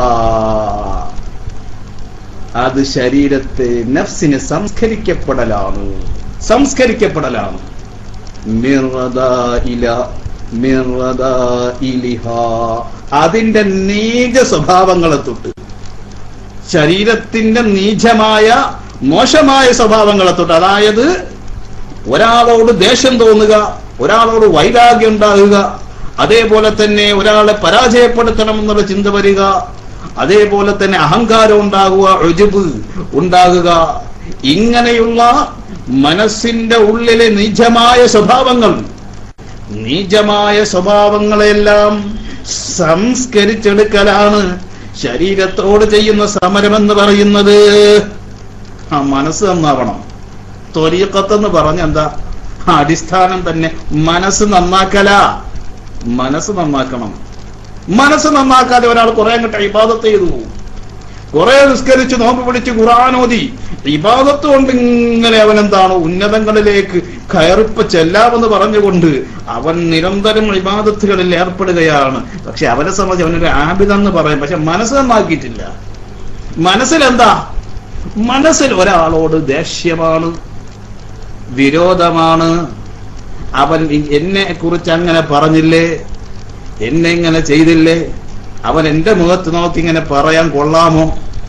അത് ശരീരത്തെ നഫ്സിനെ സംസ്കരിക്കപ്പെടലാണ് സംസ്കരിക്കപ്പെടലാണ് മിർറദാഇല മിർറദാഇലിഹ. അതിന്റെ നീച സ്വഭാവങ്ങളെ തൊട്ട് ശരീരത്തിന്റെ നീചമായ മോശമായ സ്വഭാവങ്ങളെ തൊട്ട് അതായത് ഒരാളോട് ദേഷ്യം തോന്നുക ഒരാളോട് വൈരാഗ്യം ഉണ്ടാകുക അതേപോലെ തന്നെ ഒരാളെ പരാജയപ്പെടുത്തണം എന്നുള്ള ചിന്ത വരിക അതേപോലെ തന്നെ അഹങ്കാരം ഉണ്ടാകുക ഒജുബ് ഉണ്ടാകുക ഇങ്ങനെയുള്ള മനസ്സിന്റെ ഉള്ളിലെ നീചമായ സ്വഭാവങ്ങൾ നീചമായ സ്വഭാവങ്ങളെല്ലാം സംസ്കരിച്ചെടുക്കലാണ് ശരീരത്തോട് ചെയ്യുന്ന സമരമെന്ന് പറയുന്നത് ആ മനസ്സ് നന്നാവണം ത്വരീക്കത്തെന്ന് പറഞ്ഞ എന്താ അടിസ്ഥാനം തന്നെ മനസ്സ് നന്നാക്കല മനസ്സ് നന്നാക്കണം മനസ്സ് നന്നാക്കാതെ ഒരാൾ കുറെ അങ്ങോട്ട് ഇബാദത്ത് ചെയ്തു കുറെ നിസ്കരിച്ച് നോമ്പ് പിടിച്ച് ഖുറാനോദി ഇബാദത്ത് കൊണ്ട് ഇങ്ങനെ അവൻ എന്താണ് ഉന്നതങ്ങളിലേക്ക് കയറിപ്പ ചെല്ലാമെന്ന് പറഞ്ഞുകൊണ്ട് അവൻ നിരന്തരം ഇബാദത്തുകളിൽ ഏർപ്പെടുകയാണ് പക്ഷെ അവനെ സംബന്ധിച്ച് അവനൊരു ആബിതെന്ന് പറയും പക്ഷെ മനസ്സ് നന്നാക്കിയിട്ടില്ല മനസ്സിലെന്താ മനസ്സിൽ ഒരാളോട് ദേഷ്യമാണ് വിരോധമാണ് അവൻ ഇ- എന്നെ കുറിച്ച് അങ്ങനെ പറഞ്ഞില്ലേ എന്നെ ഇങ്ങനെ ചെയ്തില്ലേ അവൻ എന്റെ മുഖത്ത് നോക്കി ഇങ്ങനെ പറയാൻ കൊള്ളാമോ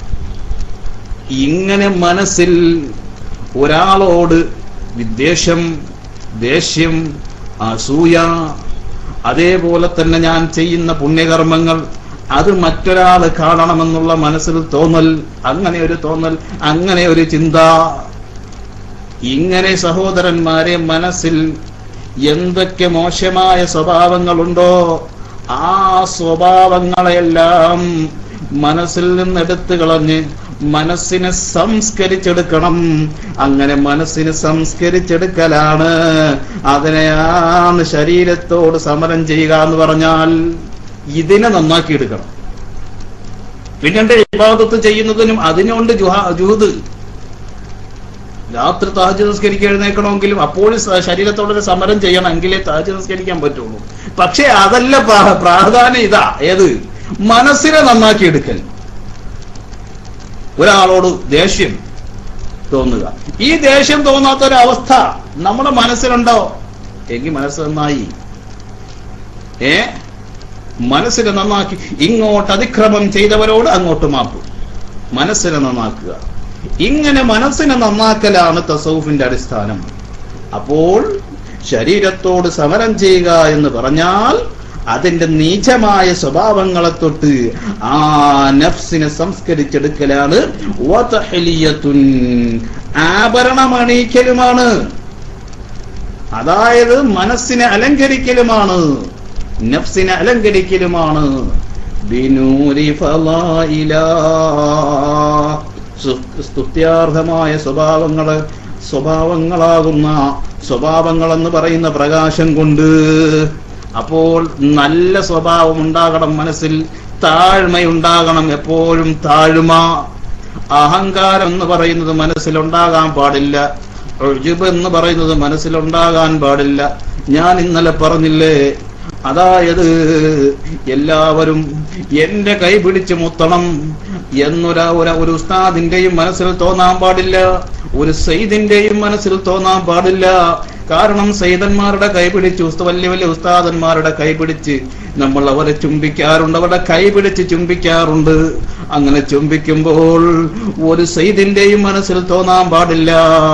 ഇങ്ങനെ മനസ്സിൽ ഒരാളോട് വിദ്വേഷം ദേഷ്യം അസൂയ അതേപോലെ തന്നെ ഞാൻ ചെയ്യുന്ന പുണ്യകർമ്മങ്ങൾ അത് മറ്റൊരാൾ കാണണമെന്നുള്ള മനസ്സിൽ തോന്നൽ അങ്ങനെ ഒരു തോന്നൽ അങ്ങനെ ഒരു ചിന്ത ഇങ്ങനെ സഹോദരന്മാരെ മനസ്സിൽ എന്തൊക്കെ മോശമായ സ്വഭാവങ്ങളുണ്ടോ ആ സ്വഭാവങ്ങളെല്ലാം മനസ്സിൽ നിന്ന് എടുത്തു കളഞ്ഞ് മനസ്സിനെ സംസ്കരിച്ചെടുക്കണം അങ്ങനെ മനസ്സിനെ സംസ്കരിച്ചെടുക്കലാണ് അതിനെയാണ് ശരീരത്തോട് സമരം ചെയ്യുക എന്ന് പറഞ്ഞാൽ ഇതിനെ നന്നാക്കിയെടുക്കണം പിന്നീട് ഇബാദത്ത് ചെയ്യുന്നതിനും അതിനുണ്ട് ജുഹാ- ജുഹുദ് രാത്രി താജ് നിസ്കരിക്കാൻ എഴുന്നേക്കണമെങ്കിലും അപ്പോഴും സ- ശരീരത്തോടൊരു സമരം ചെയ്യണം എങ്കിലേ താജ് നിസ്കരിക്കാൻ പറ്റുള്ളൂ പക്ഷെ അതല്ല പ്രാ- പ്രാധാന്യം ഇതാ ഏത് മനസ്സിനെ നന്നാക്കി എടുക്കൽ ഒരാളോട് ദേഷ്യം തോന്നുക ഈ ദേഷ്യം തോന്നാത്ത ഒരു അവസ്ഥ നമ്മുടെ മനസ്സിലുണ്ടോ എങ്കിൽ മനസ്സ് നന്നായി ഏ മനസ്സിനെ നന്നാക്കി ഇങ്ങോട്ട് അതിക്രമം ചെയ്തവരോട് അങ്ങോട്ട് മാപ്പ് മനസ്സിനെ നന്നാക്കുക ഇങ്ങനെ മനസ്സിനെ നന്നാക്കലാണ് തസൗഫിന്റെ അടിസ്ഥാനം അപ്പോൾ ശരീരത്തോട് സമരം ചെയ്യുക എന്ന് പറഞ്ഞാൽ അതിന്റെ നീചമായ സ്വഭാവങ്ങളെ തൊട്ട് ആ നഫ്സിനെ സംസ്കരിച്ചെടുക്കലാണ് വതഹ്ലിയത്തുൻ. ആഭരണമണിയിക്കലുമാണ് അതായത് മനസ്സിനെ അലങ്കരിക്കലുമാണ് നഫ്സിനെ അലങ്കരിക്കലുമാണ് ബിനൂരി ഫളായിലാ. സു- സ്തുത്യാർഹമായ സ്വഭാവങ്ങള് സ്വഭാവങ്ങളാകുന്ന സ്വഭാവങ്ങൾ എന്ന് പറയുന്ന പ്രകാശം കൊണ്ട് അപ്പോൾ നല്ല സ്വഭാവം ഉണ്ടാകണം മനസ്സിൽ താഴ്മയുണ്ടാകണം എപ്പോഴും താഴ്മ അഹങ്കാരം എന്ന് പറയുന്നത് മനസ്സിലുണ്ടാകാൻ പാടില്ല ഒഴുബ് എന്ന് പറയുന്നത് മനസ്സിലുണ്ടാകാൻ പാടില്ല ഞാൻ ഇന്നലെ പറഞ്ഞില്ലേ അതായത് എല്ലാവരും എന്റെ കൈ പിടിച്ച് മുത്തണം എന്നൊരു ഒരു- ഒരു ഉസ്താദിന്റെയും മനസ്സിൽ തോന്നാൻ പാടില്ല ഒരു സെയ്ദിന്റെയും മനസ്സിൽ തോന്നാൻ പാടില്ല കാരണം സെയ്തന്മാരുടെ കൈ പിടിച്ച് ഉസ്ത വലിയ വലിയ ഉസ്താദന്മാരുടെ കൈ പിടിച്ച് നമ്മൾ അവരെ ചുംബിക്കാറുണ്ട് അവരുടെ കൈ പിടിച്ച് ചുംബിക്കാറുണ്ട് അങ്ങനെ ചുംബിക്കുമ്പോൾ ഒരു സെയ്ദിന്റെയും മനസ്സിൽ തോന്നാൻ പാടില്ല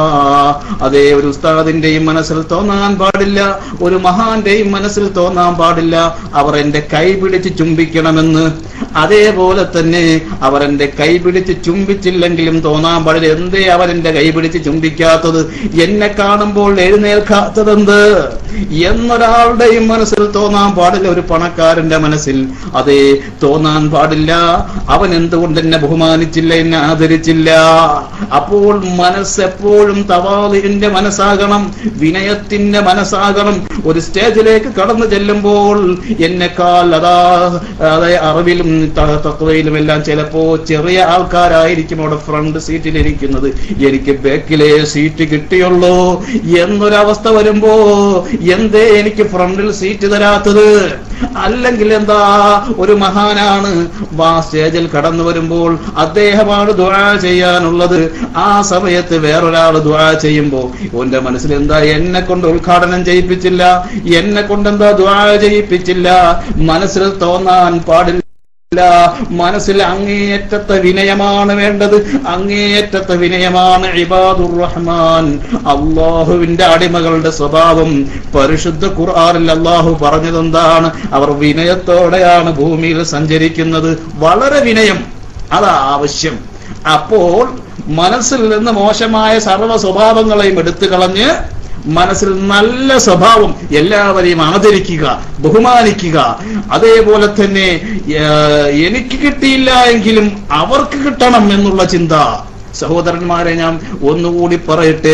അതേ ഒരു ഉസ്താദിന്റെയും മനസ്സിൽ തോന്നാൻ പാടില്ല ഒരു മഹാന്റെയും മനസ്സിൽ തോന്നാൻ പാടില്ല അവർ എന്റെ കൈ പിടിച്ച് ചുംബിക്കണമെന്ന് അതേപോലെ തന്നെ അവർ എന്റെ കൈ പിടിച്ച് ചുംബിച്ചില്ലെങ്കിലും തോന്നാൻ പാടില്ല എന്തേ അവരെന്റെ കൈ പിടിച്ച് ചുംബിക്കാത്തത് എന്നെ കാണുമ്പോൾ എഴുന്നേൽക്കാത്തതെന്ത് എന്നൊരാളുടെയും മനസ്സിൽ തോന്നാൻ പാടില്ല ഒരു പണക്കാരന്റെ മനസ്സിൽ അതേ തോന്നാൻ പാടില്ല അവൻ എന്തുകൊണ്ട് എന്നെ ബഹുമാനിച്ചില്ല എന്നെ ആദരിച്ചില്ല അപ്പോൾ മനസ്സ് എപ്പോഴും തവാലിന്റെ മനസ്സാകണം വിനയത്തിന്റെ മനസ്സാകണം ഒരു സ്റ്റേജിലേക്ക് കടന്നു ചെല്ലുമ്പോൾ എന്നെക്കാൾ അതാ അതെ അറിവിലും ത- തത്വയിലും എല്ലാം ചിലപ്പോ ചെറിയ ആൾക്കാരായിരിക്കും അവിടെ ഫ്രണ്ട് സീറ്റിൽ ഇരിക്കുന്നത് എനിക്ക് ബാക്കിലെ സീറ്റ് കിട്ടിയുള്ളൂ എന്നൊരവസ്ഥ വരുമ്പോ എന്തേ എനിക്ക് ഫ്രണ്ടിൽ സീറ്റ് തരാത്തത് അല്ലെങ്കിൽ എന്താ ഒരു മഹാനാണ് വാ സ്റ്റേജിൽ കടന്നു വരുമ്പോൾ അദ്ദേഹമാണ് ദുആ ചെയ്യാനുള്ളത് ആ സമയത്ത് വേറൊരാൾ ദുആ ചെയ്യുമ്പോ ഓന്റെ മനസ്സിൽ എന്താ എന്നെ കൊണ്ട് ഉദ്ഘാടനം ചെയ്യിപ്പിച്ചില്ല എന്നെ കൊണ്ട് എന്താ ദുആ ചെയ്യിപ്പിച്ചില്ല മനസ്സിൽ തോന്നാൻ പാടില്ല ഇല്ല മനസ്സിൽ അങ്ങേയറ്റത്തെ വിനയമാണ് വേണ്ടത് അങ്ങേയറ്റത്തെ വിനയമാണ് ഇബാദുർ റഹ്മാൻ അള്ളാഹുവിന്റെ അടിമകളുടെ സ്വഭാവം പരിശുദ്ധ ഖുർആനിൽ അള്ളാഹു പറഞ്ഞതെന്താണ് അവർ വിനയത്തോടെയാണ് ഭൂമിയിൽ സഞ്ചരിക്കുന്നത് വളരെ വിനയം അതാ ആവശ്യം അപ്പോൾ മനസ്സിൽ നിന്ന് മോശമായ സർവ്വ സ്വഭാവങ്ങളെയും എടുത്തു കളഞ്ഞ് മനസ്സിൽ നല്ല സ്വഭാവം എല്ലാവരെയും ആദരിക്കുക ബഹുമാനിക്കുക അതേപോലെ തന്നെ ഏർ, എനിക്ക് കിട്ടിയില്ല എങ്കിലും അവർക്ക് കിട്ടണം എന്നുള്ള ചിന്ത സഹോദരന്മാരെ ഞാൻ ഒന്നുകൂടി പറയട്ടെ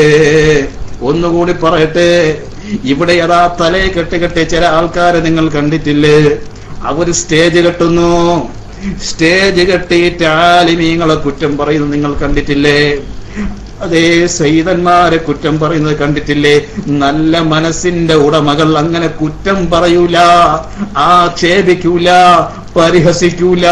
ഒന്നുകൂടി പറയട്ടെ ഇവിടെ അതാ തലയെ കെട്ടി കെട്ടി ചില ആൾക്കാരെ നിങ്ങൾ കണ്ടിട്ടില്ലേ അവർ സ്റ്റേജ് കെട്ടുന്നു സ്റ്റേജ് കെട്ടിയിട്ട് ആലിമീങ്ങളെ കുറ്റം പറയുന്നത് നിങ്ങൾ കണ്ടിട്ടില്ലേ അതേ സൈതന്മാരെ കുറ്റം പറയുന്നത് കണ്ടിട്ടില്ലേ നല്ല മനസ്സിന്റെ ഉടമകൾ അങ്ങനെ കുറ്റം പറയൂല ആക്ഷേപിക്കൂല പരിഹസിക്കൂല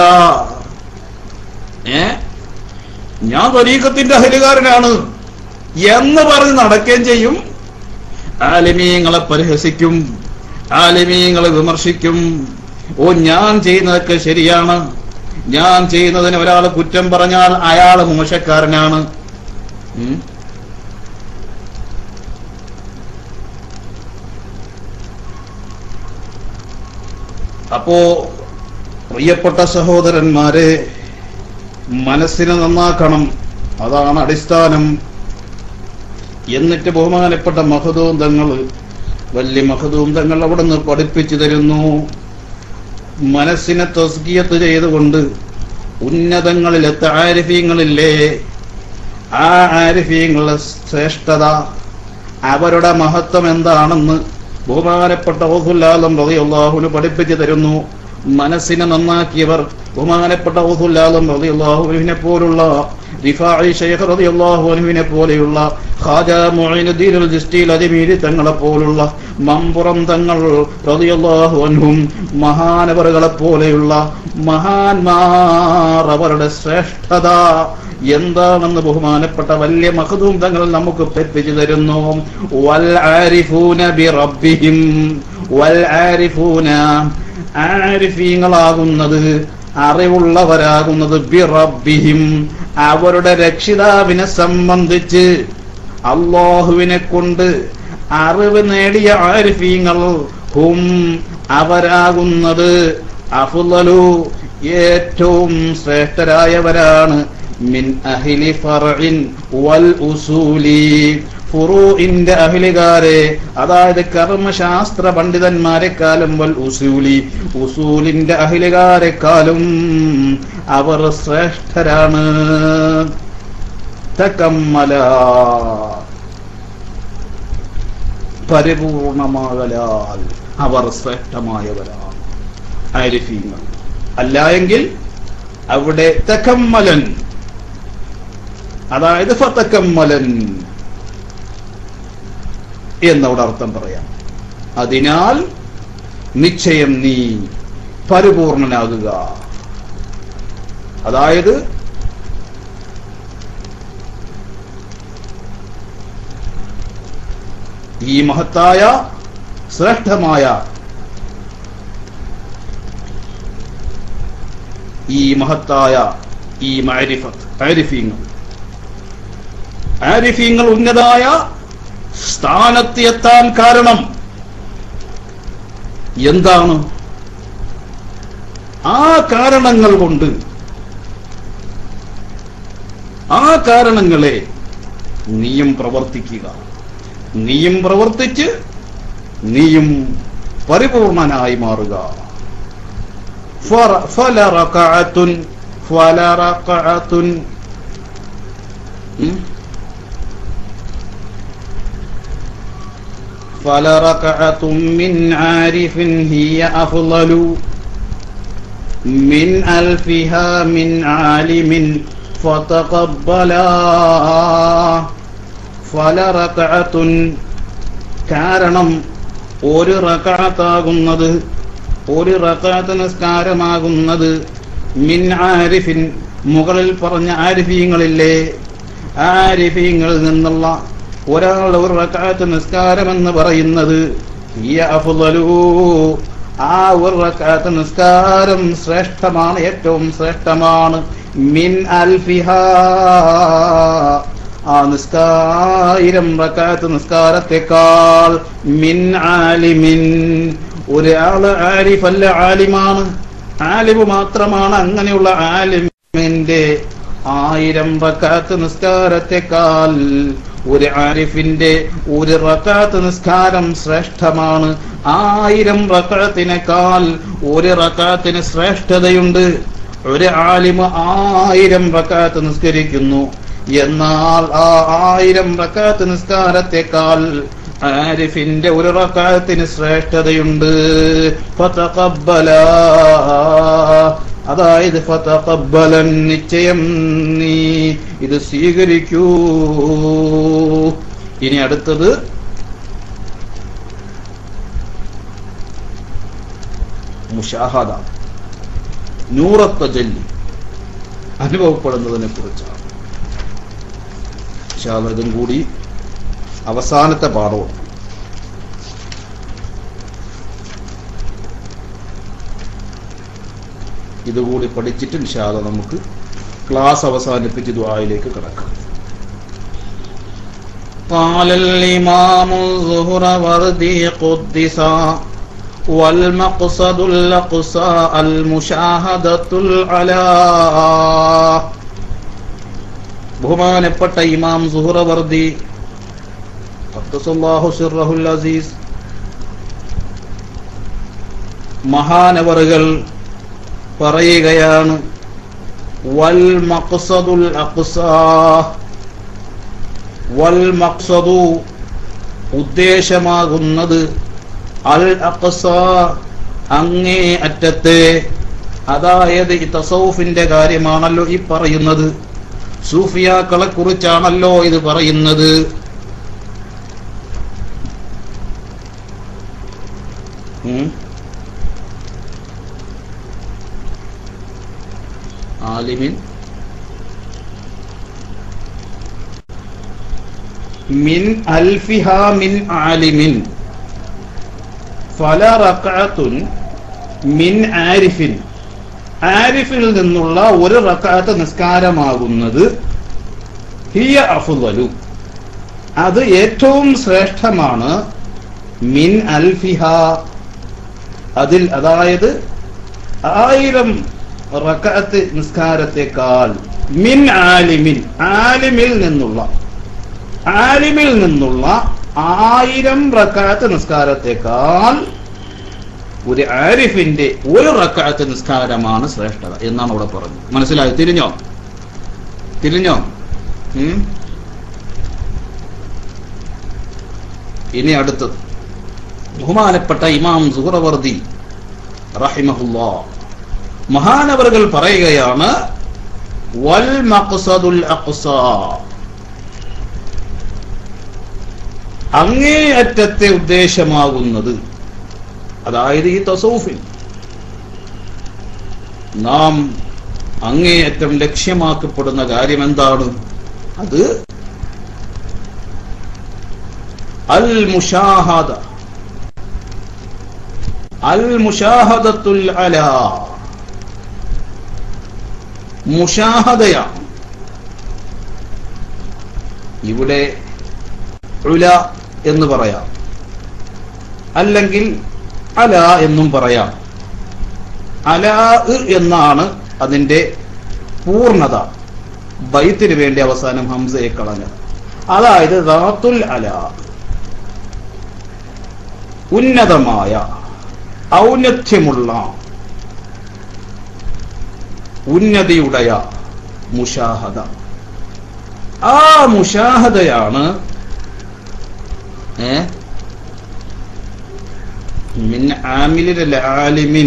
ഏ ഞാൻ തരീക്കത്തിന്റെ അഹലുകാരനാണ് എന്ന് പറഞ്ഞ് നടക്കുകയും ചെയ്യും ആലിമീങ്ങളെ പരിഹസിക്കും ആലിമീങ്ങളെ വിമർശിക്കും ഓ ഞാൻ ചെയ്യുന്നതൊക്കെ ശരിയാണ് ഞാൻ ചെയ്യുന്നതിന് ഒരാൾ കുറ്റം പറഞ്ഞാൽ അയാൾ മോശക്കാരനാണ് ഉം. അപ്പോ പ്രിയപ്പെട്ട സഹോദരന്മാരെ മനസ്സിനെ നന്നാക്കണം അതാണ് അടിസ്ഥാനം എന്നിട്ട് ബഹുമാനപ്പെട്ട മഹദൂന്തങ്ങൾ വലിയ മഹദൂന്തങ്ങൾ അവിടെ നിന്ന് പഠിപ്പിച്ചു തരുന്നു മനസ്സിനെ തസ്കിയത്ത് ചെയ്തുകൊണ്ട് ഉന്നതങ്ങളിലെത്ത ആരിഫീങ്ങളില്ലേ ആ ആരിഫീങ്ങളുടെ ശ്രേഷ്ഠത അവരുടെ മഹത്വം എന്താണെന്ന് ബഹുമാനപ്പെട്ട ഓഹുല്ലാലം റളിയല്ലാഹുവിന് പഠിപ്പിച്ചു തരുന്നു മനസ്സിനെ നന്നാക്കിയവർ ബഹുമാനപ്പെട്ട ഔസുല്ലാദം റളിയല്ലാഹുവിനെ പോലുള്ള റിഫാഇ ശൈഖ് റളിയല്ലാഹു അൻഹുവിനെ പോലെയുള്ള ഖാജ മുഈനുദ്ദീൻ അൽ ജിസ്തിൽ അജ്മീരി തങ്ങളെ പോലുള്ള മമ്പുറം തങ്ങൾ റളിയല്ലാഹു അൻഹും മഹാനവറുകളെ പോലെയുള്ള മഹാന്മാർ അവരുടെ ശ്രേഷ്ഠത എന്താണെന്ന് ബഹുമാനപ്പെട്ട വലിയ മഹദൂം തങ്ങൾ നമുക്ക് പഠിപ്പിച്ചു തരുന്നു വൽ ആരിഫൂന ബി റബ്ബിഹിം വൽ ആരിഫൂന ആരിഫീങ്ങളാകുന്നത് അറിവുള്ളവരാകുന്നത് ബി റബ്ബിഹിം അവരുടെ രക്ഷിതാവിനെ സംബന്ധിച്ച് അള്ളാഹുവിനെ കൊണ്ട് അറിവ് നേടിയ ആരിഫീങ്ങൾ ഹും അവരാകുന്നത് അഫുലു ഏറ്റവും ശ്രേഷ്ഠരായവരാണ് മിൻ അഹിലി ഫർഇൻ വൽ ഉസൂലി ഫുറൂഇന്റെ അഹിലുകാരെ അതായത് കർമ്മശാസ്ത്ര പണ്ഡിതന്മാരെക്കാളും വൽ ഉസൂലി ഉസൂലിന്റെ അഹിലുകാരെക്കാളും അവർ ശ്രേഷ്ഠരാണ് തക്കമ്മല പരിപൂർണമാകലാൽ അവർ ശ്രേഷ്ഠമായവരാണ് ആരിഫീങ്ങൾ അല്ല എങ്കിൽ അവിടെ തക്കമ്മലൻ അതായത് ഫതക്കമ്മലൻ എന്നവിടെ അർത്ഥം പറയാം അതിനാൽ നിശ്ചയം നീ പരിപൂർണനാകുക അതായത് ഈ മഹത്തായ ശ്രേഷ്ഠമായ ഈ മഹത്തായ ഈ മാരിഫത്ത് ആരിഫീങ്ങൾ ആരിഫീങ്ങൾ ഉന്നതായ സ്ഥാനത്ത് എത്താൻ കാരണം എന്താണ് ആ കാരണങ്ങൾ കൊണ്ട് ആ കാരണങ്ങളെ നീയും പ്രവർത്തിക്കുക നീയും പ്രവർത്തിച്ച് നീയും പരിപൂർണനായി മാറുക ഫറ- ഫലറകഅത്തുൻ ഫലറകഅത്തുൻ ഉം? فلركعة من عارف هي أفضل من ألفها من عالم فتقبلا فلركعة കാരണം ഒരു റക്കാത്താകുന്നത് ഒരു റക്കാത്ത് നിസ്കാരമാകുന്നത് മിൻ ആരിഫിൻ മുകളിൽ പറഞ്ഞ ആരിഫീങ്ങളില്ലേ ആരിഫീങ്ങളിൽ നിന്നുള്ള ഒരാൾ ഒരു റക്കാത്ത് നിസ്കാരം എന്ന് പറയുന്നത് ഹിയ അഫ്ളലു. ആ ഒരു റക്കാത്ത് നിസ്കാരം ശ്രേഷ്ഠമാണ് ഏറ്റവും ശ്രേഷ്ഠമാണ് മിൻ അൽഫിഹ ആ നിസ്കാരം റക്കാത്ത് നിസ്കാരത്തെക്കാൾ മിൻ ആലിമിൻ ഒരാള് ആരിഫല്ല ആലിമാണ് ആലിമ് മാത്രമാണ് അങ്ങനെയുള്ള ആലിമിന്റെ ആയിരം റക്കാത്ത് നിസ്കാരത്തെക്കാൾ ഒരു ആരിഫിന്റെ ഒരു റക്കാത്ത് നിസ്കാരം ശ്രേഷ്ഠമാണ് ആയിരം റക്കാത്തിനേക്കാൾ ഒരു റക്കാത്തിന് ശ്രേഷ്ഠതയുണ്ട് ഒരു ആലിമ് ആയിരം റക്കാത്ത് നിസ്കരിക്കുന്നു എന്നാൽ ആ ആയിരം റക്കാത്ത് നിസ്കാരത്തെക്കാൾ ആരിഫിന്റെ ഒരു റക്കാത്തിന് ശ്രേഷ്ഠതയുണ്ട് ഫതഖബ്ബല അതായത് ഫതഖബ്ബലൻ നിശ്ചയം നീ ഇത് സ്വീകരിക്കൂ ഇനി അടുത്തത് മുഷാഹദ നൂറത്ത ജല്ലി അനുഭവപ്പെടുന്നതിനെ കുറിച്ചാണ് ഇതും കൂടി അവസാനത്തെ പാഠവും ഇതുകൂടി പഠിച്ചിട്ട് ഇൻഷാല്ല നമുക്ക് ക്ലാസ് അവസാനിപ്പിച്ച് ദുആയിലേക്ക് കിടക്കാം قال الإمام الظهر وردي قدسا والمقصد الأقصى المشاهدة العلا ബഹുമാനപ്പെട്ട ഇമാം സുഹറവർദി ഖദ്ദസല്ലാഹു സിർറഹുൽ അസീസ് മഹാനവറുകൾ പറയുകയാണ് വൽ മഖ്സദുൽ അഖ്സാ വൽ മഖ്സദു ഉദ്ദേശമാകുന്നത് അൽ അഖ്സ അങ്ങേ അറ്റത്തെ അതായത് ഈ തസൗഫിന്റെ കാര്യമാണല്ലോ ഈ പറയുന്നത് സൂഫിയാക്കളെ കുറിച്ചാണല്ലോ ഇത് പറയുന്നത് ഉം. ആലിമിൻ മിൻ അൽഫിഹ മിൻ ആലിമിൻ ഫല റക്അത്തുൻ മിൻ ആരിഫിൻ ആരിഫിൽ നിന്നുള്ള ഒരു റക്അത്ത് നിസ്കാരമാകുന്നത് ഹിയ അഫ്ളു അത് ഏറ്റവും ശ്രേഷ്ഠമാണ് മിൻ അൽഫിഹ അതിൽ അതായത് ആയിരം റക്അത്ത് നിസ്കാരത്തെക്കാൾ മിൻ ആലിമിൻ ആലിമിൽ നിന്നുള്ള ആലിമിൽ നിന്നുള്ള ആയിരം റക്കാത്ത് നിസ്കാരത്തെക്കാൾ ഒരു ആരിഫിന്റെ ഒരു റക്കാത്ത് നിസ്കാരമാണ് ശ്രേഷ്ഠത എന്നാണ് അവിടെ പറഞ്ഞത് മനസ്സിലായോ തിരിഞ്ഞോ തിരിഞ്ഞോ ഉം? ഇനി അടുത്തത് ബഹുമാനപ്പെട്ട ഇമാം സുഹറവർദി റഹിമഹുല്ലാ മഹാനവറുകൾ പറയുകയാണ് വൽ മഖ്സദുൽ അഖ്സാ അങ്ങേയറ്റത്തെ ഉദ്ദേശമാകുന്നത് അതായത് ഈ തസൗഫിൽ നാം അങ്ങേയറ്റം ലക്ഷ്യമാക്കപ്പെടുന്ന കാര്യം എന്താണ് അത് അൽ മുഷാഹദ അൽ മുഷാഹദത്തുൽ അല മുഷാഹദയാണ് ഇവിടെ ഉല എന്ന് പറയാം അല്ലെങ്കിൽ അല എന്നും പറയാം അലാ എന്നാണ് അതിന്റെ പൂർണ്ണത ബൈത്തിന് വേണ്ടി അവസാനം ഹംസയെ കളഞ്ഞത് അതായത് റാത്തുൽ അല ഉന്നതമായ ഔന്നത്യമുള്ള ഉന്നതിയുടയ മുഷാഹദ ആ മുഷാഹദയാണ് ഏ മിൻ ആമിലിനല്ല ആലിമിൻ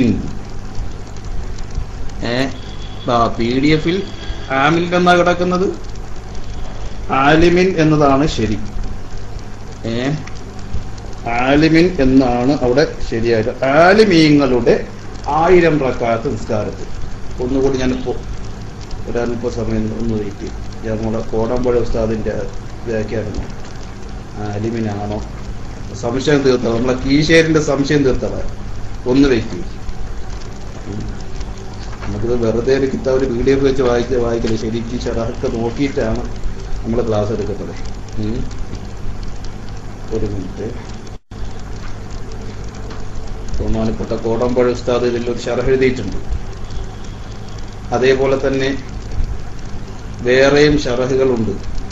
ഏ പി ഡി എഫിൽ ആമിലിൻ എന്നാ കിടക്കുന്നത് ആലിമിൻ എന്നതാണ് ശരി ഏ ആലിമിൻ എന്നാണ് അവിടെ ശരിയായത് ആലിമീങ്ങളുടെ ആയിരം റക്കാത്ത് നിസ്കാരത്തിൽ ഒന്നുകൂടി ഞാനിപ്പോ ഒരല്പ സമയം ഒന്ന് വെയിറ്റ് ചെയ്യും ഞാൻ നമ്മുടെ കോടമ്പുഴ ഉസ്താദിന്റെ വ്യാഖ്യാനം ആലിമിനാണോ സംശയം തീർത്തത് നമ്മളെ കീശേരിന്റെ സംശയം തീർത്തത് ഒന്ന് വെയിറ്റ് ചെയ്യും നമുക്കിത് വെറുതെ ഒരു കിതാബ് ഒരു വീഡിയോ വെച്ച് വായിച്ച് വായിക്കില്ല ശരിക്കും ഷറഹൊക്കെ നോക്കിയിട്ടാണ് നമ്മൾ ക്ലാസ് എടുക്കുന്നത് ഉം. ഒരു മിനിറ്റ് ബഹുമാനപ്പെട്ട കോടമ്പഴ ഉസ്താദ് ഇതിൽ ഒരു ഷറഹ് എഴുതിയിട്ടുണ്ട് അതേപോലെ തന്നെ വേറെയും ഷറഹുകളുണ്ട്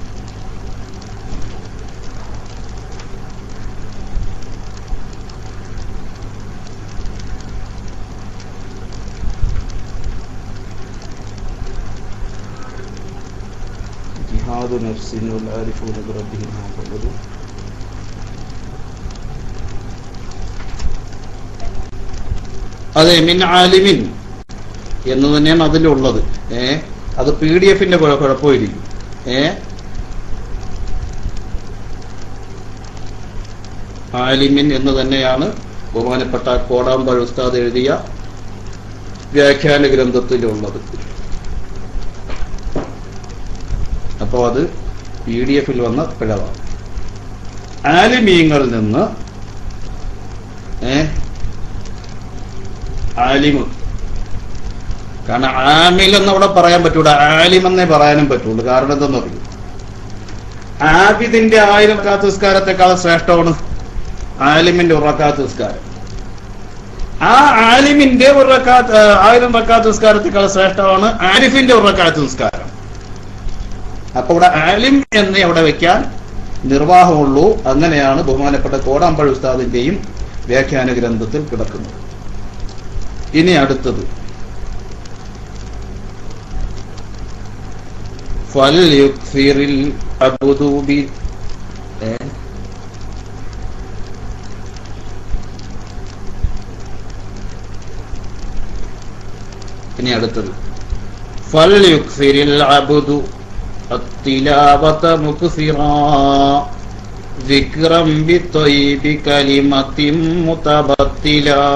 ജിഹാദു നഫ്സിൻ വൽ ആരിഫൂന ബിറബ്ബിഹിം മുഹമ്മദ് അതെ മിൻ ആലിമിൻ എന്ന് തന്നെയാണ് അതിലുള്ളത് ഏ അത് പി ഡി എഫിന്റെ കുഴപ്പമായിരിക്കും ഏ ആലിമിൻ എന്ന് തന്നെയാണ് ബഹുമാനപ്പെട്ട കോടാമ്പഴ ഉസ്താദ് എഴുതിയ വ്യാഖ്യാന ഗ്രന്ഥത്തിലുള്ളത് അപ്പോൾ അത് പി ഡി എഫിൽ വന്ന പിഴവാണ് ആലിമീങ്ങളിൽ നിന്ന് ഏ ആലിമ് കാരണം ആമിൽ എന്ന് അവിടെ പറയാൻ പറ്റൂല ആലിം എന്നേ പറയാനും പറ്റുള്ളൂ കാരണം എന്തെന്ന് പറയൂ ആബിദിന്റെ ആയിരം റക്കാത്ത് നിസ്കാരത്തെക്കാൾ ശ്രേഷ്ഠമാണ് ആലിമിന്റെ ഒരു റക്കാത്ത് നിസ്കാരം ആ ആലിമിന്റെ ഒരു റക്കാത്ത് ആയിരം റക്കാത്ത് നിസ്കാരത്തെക്കാൾ ശ്രേഷ്ഠമാണ് ആരിഫിന്റെ ഒരു റക്കാത്ത് നിസ്കാരം അപ്പൊ ഇവിടെ ആലിം എന്നേ അവിടെ വെക്കാൻ നിർവാഹമുള്ളൂ അങ്ങനെയാണ് ബഹുമാനപ്പെട്ട കോടാമ്പഴ ഉസ്താദിന്റെയും വ്യാഖ്യാന ഗ്രന്ഥത്തിൽ കിടക്കുന്നത് ഇനി അടുത്തത് فليكثر العبد ب ഏ? ഇനി അടുത്തത് فليكثر العبد التلاوة مكثرا ذكرا بالطيب كلمة متبتلا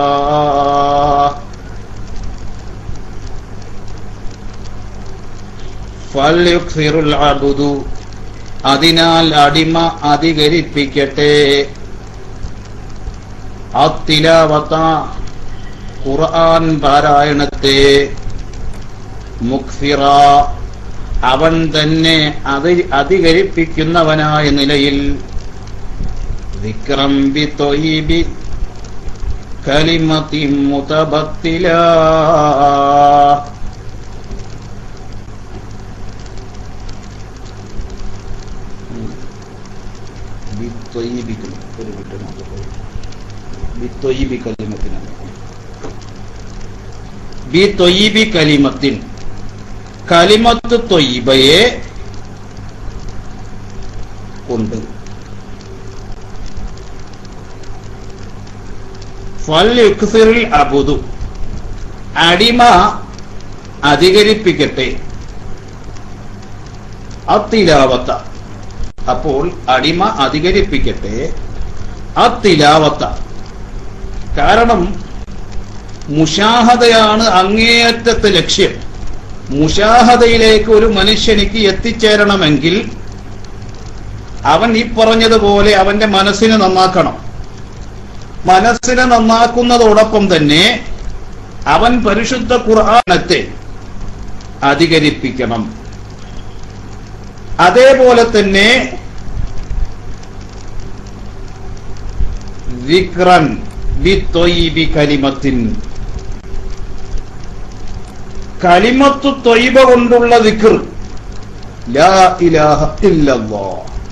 فليكثر العبد അതിനാൽ അടിമ അധികരിപ്പിക്കട്ടെ അത്തിലാവത്ത ഖുർആൻ പാരായണത്തെ മുക്സിറ അവൻ തന്നെ അതി അധികരിപ്പിക്കുന്നവനായ നിലയിൽ വിക്രം ബി തൊയ്ബി കലിമത്തി മുതബത്തില ഒരു വിട്ട് നോക്കട്ടെ ബിത്തൊയ്ബി കലിമത്തിനാണ് ബി തൊയ്ബി കലിമത്തിൻ കലിമത്ത് തൊയ്ബയെ കൊണ്ട് ഫൽ അബുദു അടിമ അധികരിപ്പിക്കട്ടെ അത്തിലാവത്ത അപ്പോൾ അടിമ അധികരിപ്പിക്കട്ടെ അത്തിലാവത്ത കാരണം മുഷാഹതയാണ് അങ്ങേയറ്റത്തെ ലക്ഷ്യം മുഷാഹതയിലേക്ക് ഒരു മനുഷ്യനിക്ക് എത്തിച്ചേരണമെങ്കിൽ അവൻ ഈ പറഞ്ഞതുപോലെ അവന്റെ മനസ്സിനെ നന്നാക്കണം മനസ്സിനെ നന്നാക്കുന്നതോടൊപ്പം തന്നെ അവൻ പരിശുദ്ധ ഖുർആനത്തെ അധികരിപ്പിക്കണം അതേപോലെ തന്നെ വിക്രൻ ബി കലിമത്തിൻ കലിമത്തു തൊയ്ബ കൊണ്ടുള്ള ദിക്ർ ലാ ഇലാഹ ഇല്ലല്ലാ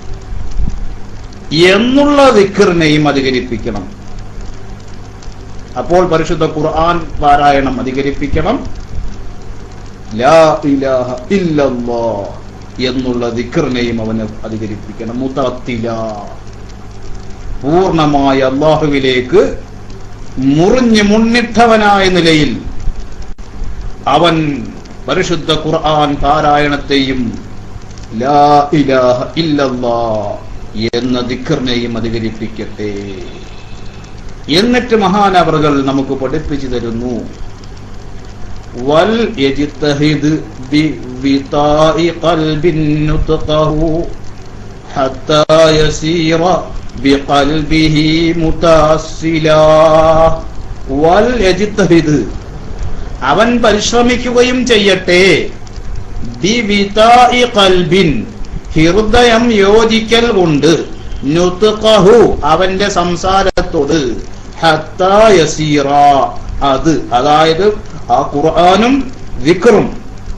എന്നുള്ള ദിക്റിനെയും അധികരിപ്പിക്കണം അപ്പോൾ പരിശുദ്ധ ഖുർആൻ പാരായണം അധികരിപ്പിക്കണം ലാ ഇലാഹ ഇല്ലല്ലാ എന്നുള്ള ദിക്റിനെയും അവന് അധികരിപ്പിക്കണം മുതത്തില പൂർണ്ണമായ അള്ളാഹുവിലേക്ക് മുറിഞ്ഞ് മുന്നിട്ടവനായ നിലയിൽ അവൻ പരിശുദ്ധ ഖുർആൻ പാരായണത്തെയും ലാ ഇലാഹ ഇല്ലല്ലാ എന്ന ദിക്കറിനെയും അധികരിപ്പിക്കട്ടെ എന്നിട്ട് മഹാനവറുകൾ നമുക്ക് പഠിപ്പിച്ചു തരുന്നു വൽ യജ്തഹിദ് ബി വിതാഇ ഖൽബിൻ നുത്ഖഹു ഹത്താ യസീറ ബിഖൽബിഹി മുതാസ്സിലാ വൽ യജ്തഹിദ് അവൻ പരിശ്രമിക്കുകയും ചെയ്യട്ടെ ബിവിതാഇ ഖൽബിൻ ഹൃദയം യോജിക്കൽ കൊണ്ട് നുത്ഖഹു അവന്റെ സംസാരത്തോട് ഹത്താ യസീറ അത് അതായത് ആ ഖുർആനും വിക്റും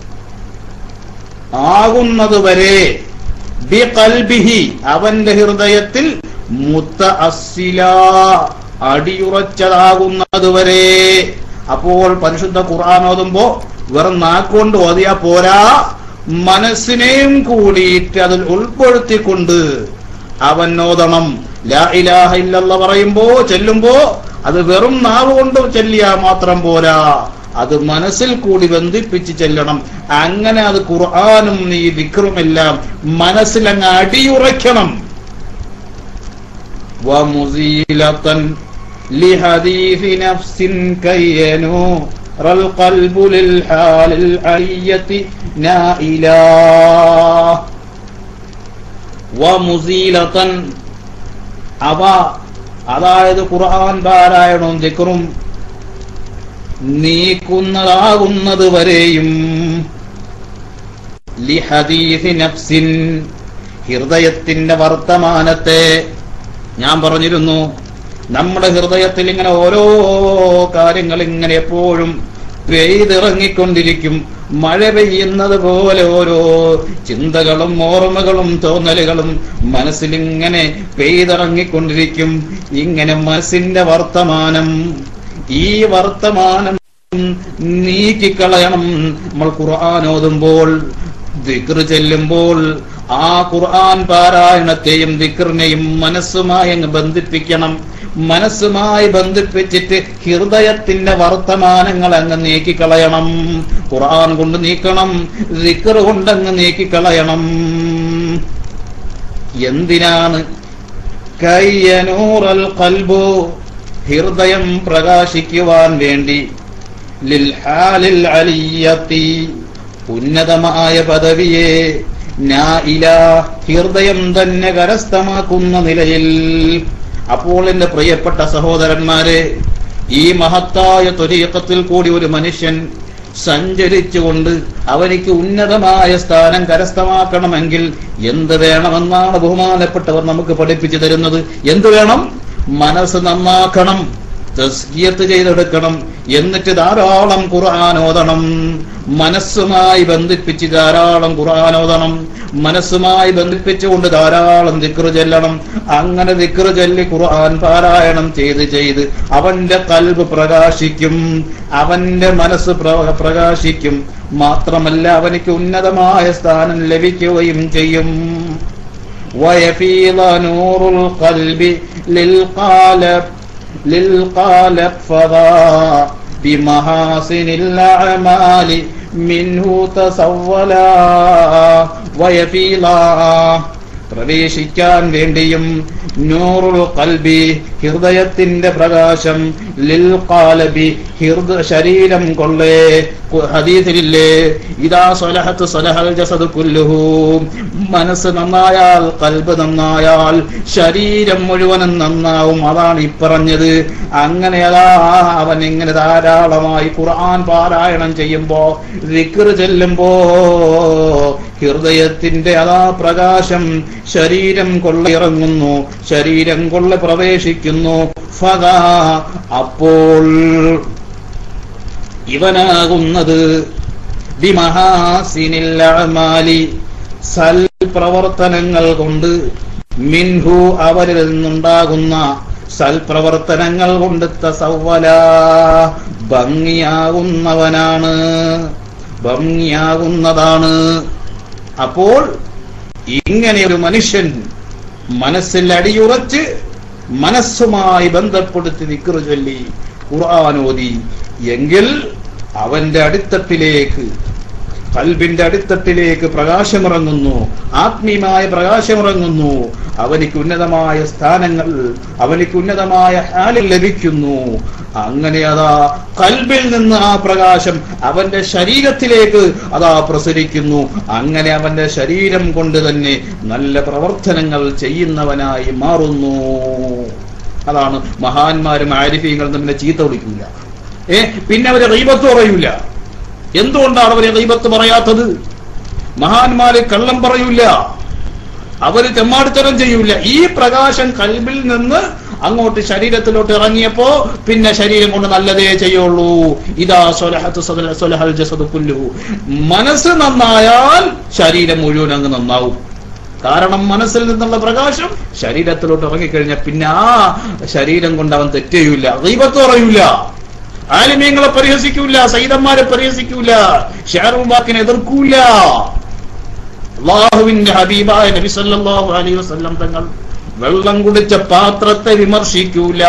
ആകുന്നത് വരെ ബി കൽബിഹി അവന്റെ ഹൃദയത്തിൽ മുത്ത അസ്സില അടിയുറച്ചതാകുന്നത് വരെ അപ്പോൾ പരിശുദ്ധ ഖുർആൻ ഓതുമ്പോ വെറും നാക്കുകൊണ്ട് ഓതിയാ പോരാ മനസ്സിനെയും കൂടിയിട്ട് അതിൽ ഉൾപ്പെടുത്തിക്കൊണ്ട് അവൻ ഓതണം ലാ ഇലാഹ ഇല്ലല്ല പറയുമ്പോ ചെല്ലുമ്പോ അത് വെറും നാവ് കൊണ്ട് ചെല്ലിയാ മാത്രം പോരാ അത് മനസ്സിൽ കൂടി ബന്ധിപ്പിച്ച് ചെല്ലണം അങ്ങനെ അത് ഖുർആാനും ഈ വിക്രുമെല്ലാം മനസ്സിൽ അങ്ങ് അടിയുറയ്ക്കണം വമുസീലത്തൻ لحديث نفس كي ينور القلب للحال العلية نائلا ومزيلة അവ അതായത് ഖുർആൻ പാരായണവും ദിക്റും നീക്കുന്നതാകുന്നത് വരെയും ലിഹദീസി നഫ്സിൻ ഹൃദയത്തിന്റെ വർത്തമാനത്തെ ഞാൻ പറഞ്ഞിരുന്നു നമ്മുടെ ഹൃദയത്തിൽ ഇങ്ങനെ ഓരോ കാര്യങ്ങൾ ഇങ്ങനെ എപ്പോഴും പെയ്തിറങ്ങിക്കൊണ്ടിരിക്കും മഴ പെയ്യുന്നത് പോലെ ഓരോ ചിന്തകളും ഓർമ്മകളും തോന്നലുകളും മനസ്സിലിങ്ങനെ പെയ്തിറങ്ങിക്കൊണ്ടിരിക്കും ഇങ്ങനെ മനസ്സിന്റെ വർത്തമാനം ഈ വർത്തമാനം നീക്കിക്കളയണം നമ്മൾ ഖുർആൻ ഓതുമ്പോൾ ദിക്ർ ചെല്ലുമ്പോൾ ആ ഖുർആൻ പാരായണത്തെയും ദിക്റിനെയും മനസ്സുമായി അങ്ങ് ബന്ധിപ്പിക്കണം മനസ്സുമായി ബന്ധിപ്പിച്ചിട്ട് ഹൃദയത്തിന്റെ വർത്തമാനങ്ങൾ അങ്ങ് നീക്കിക്കളയണം ഖുർആൻ കൊണ്ട് നീക്കണം ദിക്ർ കൊണ്ടങ്ങ് നീക്കിക്കളയണം എന്തിനാണ് കയ്യനൂറൽ കൽബു ഹൃദയം പ്രകാശിക്കുവാൻ വേണ്ടി ലിൽ ഹാലിൽ അലിയത്തി ഉന്നതമായ പദവിയെ നായില ഹൃദയം തന്നെ കരസ്ഥമാക്കുന്ന നിലയിൽ അപ്പോൾ എന്റെ പ്രിയപ്പെട്ട സഹോദരന്മാരെ ഈ മഹത്തായ ത്വരീക്കത്തിൽ കൂടി ഒരു മനുഷ്യൻ സഞ്ചരിച്ചുകൊണ്ട് അവനിക്ക് ഉന്നതമായ സ്ഥാനം കരസ്ഥമാക്കണമെങ്കിൽ എന്ത് വേണമെന്നാണ് ബഹുമാനപ്പെട്ടവർ നമുക്ക് പഠിപ്പിച്ചു തരുന്നത് എന്ത് വേണം മനസ്സ് നന്നാക്കണം തസ്കിയത്ത് ചെയ്തെടുക്കണം എന്നിട്ട് ധാരാളം ഖുർആൻ ഓതണം മനസ്സുമായി ബന്ധിപ്പിച്ച് ധാരാളം ഖുർആൻ ഓതണം മനസ്സുമായി ബന്ധിപ്പിച്ചുകൊണ്ട് ധാരാളം ദിക്റ് ചെല്ലണം അങ്ങനെ ദിക്റ് ചൊല്ലി ഖുർആൻ പാരായണം ചെയ്ത് ചെയ്ത് അവന്റെ കൽബ് പ്രകാശിക്കും അവന്റെ മനസ്സ് പ്ര- പ്രകാശിക്കും മാത്രമല്ല അവനിക്ക് ഉന്നതമായ സ്ഥാനം ലഭിക്കുകയും ചെയ്യും ويفيض نور القلب للقالب للقالب فضا بمحاسن الأعمال منه تسولا ويفيض പ്രവേശിക്കാൻ വേണ്ടിയും നൂറുൽ കൽബി ഹൃദയത്തിന്റെ പ്രകാശം ലിൽ കാലബി ഹൃദ ശരീരം കൊള്ളേ കു- ഹദീസിലില്ലേ ഇതാ സ്വലഹത്ത് സ്വലഹൽ ജസദ് കുല്ലുഹു മനസ്സ് നന്നായാൽ കൽബ് നന്നായാൽ ശരീരം മുഴുവനും നന്നാവും അതാണ് ഈ പറഞ്ഞത് അങ്ങനെ അതാ അവൻ ഇങ്ങനെ ധാരാളമായി ഖുർആൻ പാരായണം ചെയ്യുമ്പോ വിക്ർ ചെല്ലുമ്പോ ഹൃദയത്തിന്റെ അതാ പ്രകാശം ശരീരം കൊള്ള ഇറങ്ങുന്നു ശരീരം കൊള്ള പ്രവേശിക്കുന്നു ഫതാ അപ്പോൾ ഇവനാകുന്നത് ബിമഹാസിനിൽ അഅമാലി സൽ പ്രവർത്തനങ്ങൾ കൊണ്ട് മിൻഹു അവരിൽ നിന്നുണ്ടാകുന്ന സൽപ്രവർത്തനങ്ങൾ കൊണ്ട് തസവല ഭംഗിയാകുന്നവനാണ് ഭംഗിയാകുന്നതാണ് അപ്പോൾ ഇങ്ങനെ ഒരു മനുഷ്യൻ മനസ്സിൽ അടിയുറച്ച് മനസ്സുമായി ബന്ധപ്പെടുത്തി നിക്കറ് ചൊല്ലി ഖുർആാനോദി എങ്കിൽ അവന്റെ അടിത്തട്ടിലേക്ക് കൽബിന്റെ അടിത്തട്ടിലേക്ക് പ്രകാശമിറങ്ങുന്നു ആത്മീയമായ പ്രകാശമിറങ്ങുന്നു അവനിക്ക് ഉന്നതമായ സ്ഥാനങ്ങൾ അവനിക്ക് ഉന്നതമായ ഹാലിൽ ലഭിക്കുന്നു അങ്ങനെ അതാ കൽബിൽ നിന്ന് ആ പ്രകാശം അവന്റെ ശരീരത്തിലേക്ക് അതാ പ്രസരിക്കുന്നു അങ്ങനെ അവന്റെ ശരീരം കൊണ്ട് തന്നെ നല്ല പ്രവർത്തനങ്ങൾ ചെയ്യുന്നവനായി മാറുന്നു അതാണ് മഹാന്മാരും ആരിഫീങ്ങളും തമ്മിലെ ചീത്ത വിളിക്കൂല ഏ പിന്നെ അവരെ റീബത്ത് പറയൂല എന്തുകൊണ്ടാണ് അവരെ ദൈവത്ത് പറയാത്തത് മഹാന്മാര് കള്ളം പറയൂല അവര് തെമ്മാടിത്തരം ചെയ്യൂല ഈ പ്രകാശം കൽബിൽ നിന്ന് അങ്ങോട്ട് ശരീരത്തിലോട്ട് ഇറങ്ങിയപ്പോ പിന്നെ ശരീരം കൊണ്ട് നല്ലതേ ചെയ്യുള്ളൂ ഇതാ സ്വലഹത്ത് സദല- സ്വലഹൽ ജസദ് കുല്ലുഹു മനസ്സ് നന്നായാൽ ശരീരം മുഴുവൻ അങ്ങ് നന്നാവും കാരണം മനസ്സിൽ നിന്നുള്ള പ്രകാശം ശരീരത്തിലോട്ട് ഇറങ്ങിക്കഴിഞ്ഞാൽ പിന്നെ ആ ശരീരം കൊണ്ട് അവൻ തെറ്റെയ്യൂല ദൈവത്ത് പറയൂല ആലിമ്യങ്ങളെ പരിഹസിക്കൂല സൈതന്മാരെ പരിഹസിക്കൂല ഷെയറുബാക്കിനെ എതിർക്കൂല അള്ളാഹുവിന്റെ ഹബീബായ നബി സല്ലല്ലാഹു അലൈഹി വസല്ലം തങ്ങൾ വെള്ളം കുടിച്ച പാത്രത്തെ വിമർശിക്കൂല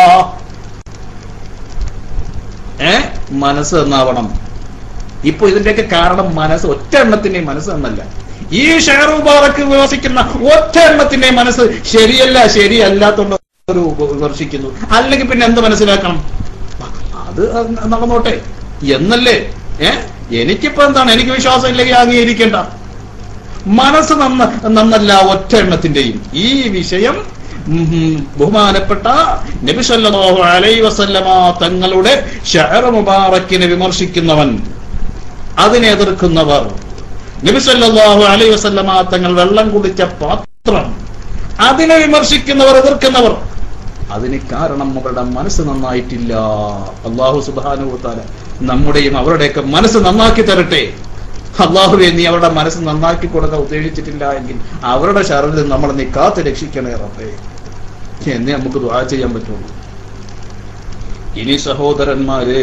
ഏ മനസ്സ് നന്നാവണം ഇപ്പൊ ഇതിന്റെയൊക്കെ കാരണം മനസ്സ് ഒറ്റ എണ്ണത്തിന്റെ മനസ്സ് നന്നല്ല ഈ ഷെയർ മുബാറക്ക് വിമർശിക്കുന്ന ഒറ്റ എണ്ണത്തിന്റെ മനസ്സ് ശരിയല്ല ശരിയല്ലാത്തോണ്ട് ഒരു വിമർശിക്കുന്നു അല്ലെങ്കിൽ പിന്നെ എന്ത് മനസ്സിലാക്കണം അത് നടന്നോട്ടെ എന്നല്ലേ ഏ എനിക്കിപ്പോ എന്താണ് എനിക്ക് വിശ്വാസം ഇല്ലെങ്കിൽ അംഗീകരിക്കേണ്ട മനസ്സ് നന്ന നന്നല്ല ഒറ്റ എണ്ണത്തിന്റെയും ഈ വിഷയം ഉം, ഉം, ബഹുമാനപ്പെട്ട നബി സല്ലല്ലാഹു അലൈഹി വസല്ലമ തങ്ങളുടെ ഷഹർ മുബാറക്കിനെ വിമർശിക്കുന്നവൻ അതിനെ എതിർക്കുന്നവർ നബി സല്ലല്ലാഹു അലൈഹി വസല്ലമ തങ്ങൾ വെള്ളം കുടിച്ച പാത്രം അതിനെ വിമർശിക്കുന്നവർ എതിർക്കുന്നവർ അതിന് കാരണം അവരുടെ മനസ്സ് നന്നായിട്ടില്ല അള്ളാഹു സുബാനുത്താല നമ്മുടെയും അവരുടെയൊക്കെ മനസ്സ് നന്നാക്കി തരട്ടെ അള്ളാഹുവെ നീ അവരുടെ മനസ്സ് നന്നാക്കി കൊടുക്കാൻ ഉദ്ദേശിച്ചിട്ടില്ല എങ്കിൽ അവരുടെ ഷറിൽ നമ്മൾ നീ കാത്ത് രക്ഷിക്കണേ റബ്ബേ എന്നേ നമുക്ക് ദുആ ചെയ്യാൻ പറ്റുള്ളൂ ഇനി സഹോദരന്മാരെ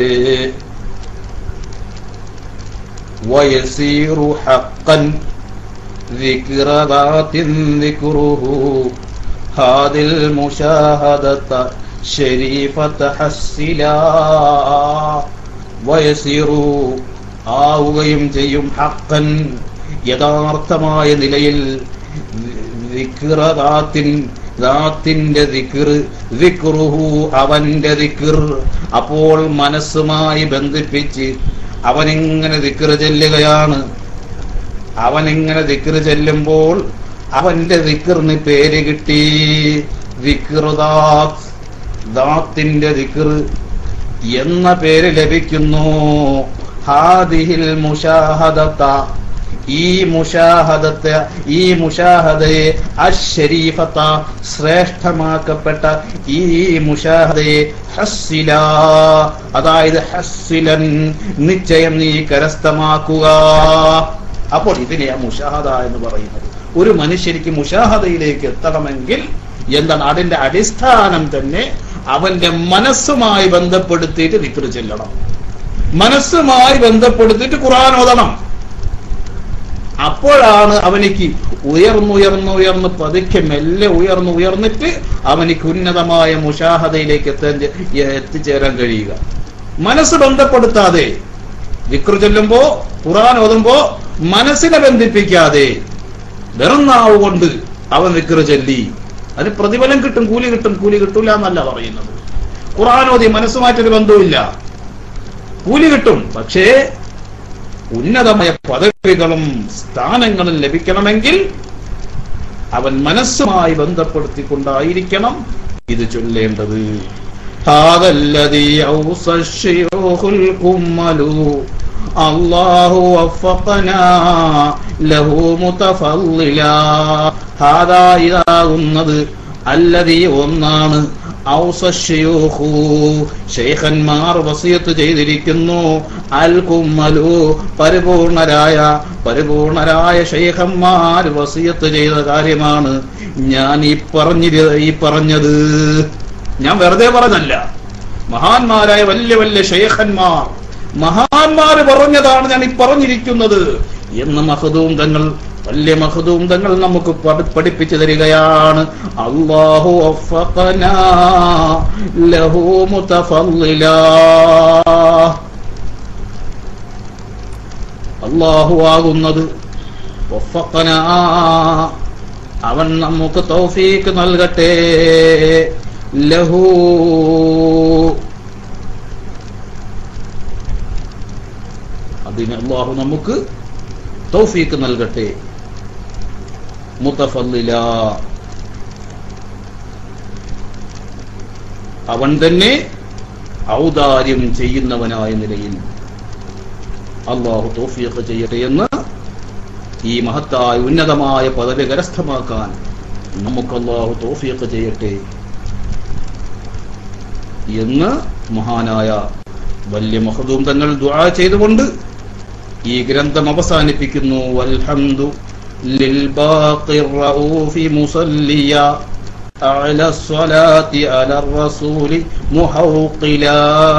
ويسير حقا ذكر ذات ذكره هذه المشاهدة ശരീഫത ഹസ്സിലാ വയസിറു ആവുകയും ചെയ്യും ഹക്കൻ യഥാർത്ഥമായ നിലയിൽ വിക്രദാത്തിൻ ദാത്തിന്റെ ദിക്ർ ദിക്റുഹു അവന്റെ ദിക്ർ അപ്പോൾ മനസ്സുമായി ബന്ധിപ്പിച്ച് അവനിങ്ങനെ ദിക്ർ ചെല്ലുകയാണ് അവനിങ്ങനെ ദിക്ർ ചെല്ലുമ്പോൾ അവന്റെ ദിക്റിന് പേര് കിട്ടി ദിക്റുദാത്ത് ദാത്തിന്റെ ദിക്ർ എന്ന പേര് ലഭിക്കുന്നു ഹാദിഹിൽ മുഷാഹദത്ത ഈ മുഷാഹദത്തെ ഈ മുഷാഹദയെ അശരീഫത്ത ശ്രേഷ്ഠമാക്കപ്പെട്ട ഈ മുഷാഹദയെ ഹസ്സില അതായത് ഹസ്സിലൻ നിശ്ചയം നീ കരസ്ഥമാക്കുക അപ്പോൾ ഇതിനെയാ മുഷാഹദ എന്ന് പറയുന്നത് ഒരു മനുഷ്യർക്ക് മുഷാഹദയിലേക്ക് എത്തണമെങ്കിൽ എന്താണ് അതിന്റെ അടിസ്ഥാനം തന്നെ അവന്റെ മനസ്സുമായി ബന്ധപ്പെടുത്തിയിട്ട് വിക്ര ചെല്ലണം മനസ്സുമായി ബന്ധപ്പെടുത്തിയിട്ട് ഖുർആൻ ഓതണം അപ്പോഴാണ് അവനിക്ക് ഉയർന്നുയർന്നുയർന്ന് പതുക്കെ മെല്ലെ ഉയർന്നു ഉയർന്നിട്ട് അവനിക്ക് ഉന്നതമായ മുഷാഹദയിലേക്ക് എത്താൻ എത്തിച്ചേരാൻ കഴിയുക മനസ്സ് ബന്ധപ്പെടുത്താതെ വിക്രു ചൊല്ലുമ്പോ ഖുർആൻ ഓതുമ്പോ മനസ്സിനെ ബന്ധിപ്പിക്കാതെ വെറും നാവ് കൊണ്ട് അവൻ വിക്രു ചൊല്ലി അതിന് പ്രതിഫലം കിട്ടും കൂലി കിട്ടും കൂലി കിട്ടൂല എന്നല്ല പറയുന്നത് ഖുർആൻ ഓതി മനസ്സുമായിട്ടൊരു ബന്ധവുമില്ല കൂലി കിട്ടും പക്ഷേ ഉന്നതമായ പദവികളും സ്ഥാനങ്ങളും ലഭിക്കണമെങ്കിൽ അവൻ മനസ്സുമായി ബന്ധപ്പെടുത്തിക്കൊണ്ടായിരിക്കണം ഇത് ചൊല്ലേണ്ടത് هذا الذي أوصى الشيوخ الكمل الله وفقنا له متفضلا هذا ഇതാകുന്നത് അല്ലതീ ഒന്നാണ് ഔസഷ്യൂഹു ശൈഖന്മാർ വസിയത്ത് ചെയ്തിരിക്കുന്നു അൽ കുമ്മലു പരിപൂർണരായ പരിപൂർണരായ ശൈഖന്മാർ വസിയത്ത് ചെയ്ത കാര്യമാണ് ഞാൻ ഈ പറഞ്ഞിരി ഈ പറഞ്ഞത് ഞാൻ വെറുതെ പറഞ്ഞല്ല മഹാന്മാരായ വലിയ വലിയ ശൈഖന്മാർ മഹാന്മാര് പറഞ്ഞതാണ് ഞാൻ ഈ പറഞ്ഞിരിക്കുന്നത് എന്ന് മഹദൂം തങ്ങൾ വലിയ മഹദൂം തങ്ങൾ നമുക്ക് പഠി- പഠിപ്പിച്ചു തരികയാണ് അള്ളാഹു വഫഖനാ ലഹു മുതഫള്ളിലാ. അള്ളാഹു ആകുന്നത് വഫഖനാ. അവൻ നമുക്ക് തൗഫീക്ക് നൽകട്ടെ ലഹു അതിന് അള്ളാഹു നമുക്ക് തൗഫീക്ക് നൽകട്ടെ മുത്തഫല്ലില അവൻ തന്നെ ഔദാര്യം ചെയ്യുന്നവനായ നിലയിൽ അള്ളാഹു തൗഫീഖ് ചെയ്യട്ടെ എന്ന് ഈ മഹത്തായ ഉന്നതമായ പദവി കരസ്ഥമാക്കാൻ നമുക്ക് അള്ളാഹു തൗഫീഖ് ചെയ്യട്ടെ എന്ന് മഹാനായ വലിയ മഹദൂം തങ്ങൾ ദുആ ചെയ്തുകൊണ്ട് ഈ ഗ്രന്ഥം അവസാനിപ്പിക്കുന്നു വൽഹംദു للباقي الرؤوف مصليا أعلى الصلاة على الرسول محوقلا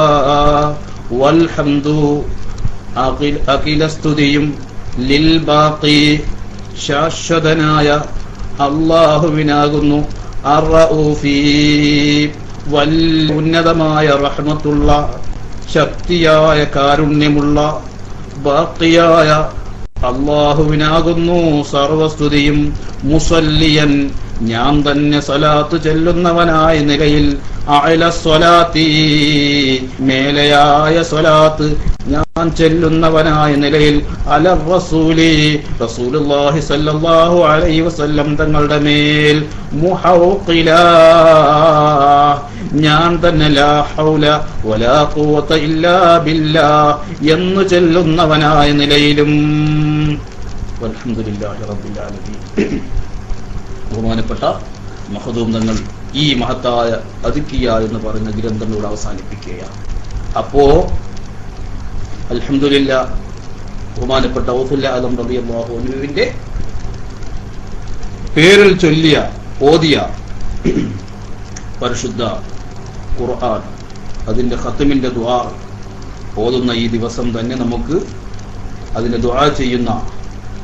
والحمد അഖിൽ അഖില സ്തുതിയും ലിൽ ബാക്കി ശാശ്വതനായ അള്ളാഹുവിനാകുന്നു അറഊഫി വൽ ഉന്നതമായ റഹ്മത്തുള്ള ശക്തിയായ കാരുണ്യമുള്ള ബാക്കിയായ അള്ളാഹുവിനാകുന്നു സർവസ്തുതിയും മുസല്ലിയൻ ഞാൻ തന്നെ സലാത്ത് ചെല്ലുന്നവനായ നിലയിൽ അഅല സ്വലാത്തി മേലയായ സ്വലാത്ത് ഞാൻ ചെല്ലുന്നവനായ നിലയിൽ അല റസൂലി റസൂലുള്ളാഹി സല്ലല്ലാഹു അലൈഹി വസല്ലം തങ്ങളുടെ മേൽ മുഹൗഖിലാ ഞാൻ തന്നെ ലാ ഹൗല വലാ ഖുവത ഇല്ലാ ബില്ലാ എന്ന് ചെല്ലുന്നവനായ നിലയിലും വൽഹംദുലില്ലാഹി റബ്ബിൽ ആലമീൻ ബഹുമാനപ്പെട്ട മഹദൂം തങ്ങൾ ഈ മഹത്തായ അതുക്കിയ എന്ന് പറയുന്ന ഗ്രന്ഥങ്ങളോട് അവസാനിപ്പിക്കുകയാണ് അപ്പോ അൽഹംദുലില്ല ബഹുമാനപ്പെട്ട ഔഫുല്ല അലം റളിയല്ലാഹു അൻഹുവിന്റെ പേരിൽ ചൊല്ലിയ ഓതിയ പരിശുദ്ധ ഖുർആൻ അതിന്റെ ഖത്മിന്റെ ദുആ ഓതുന്ന ഈ ദിവസം തന്നെ നമുക്ക് അതിന്റെ ദുആ ചെയ്യുന്ന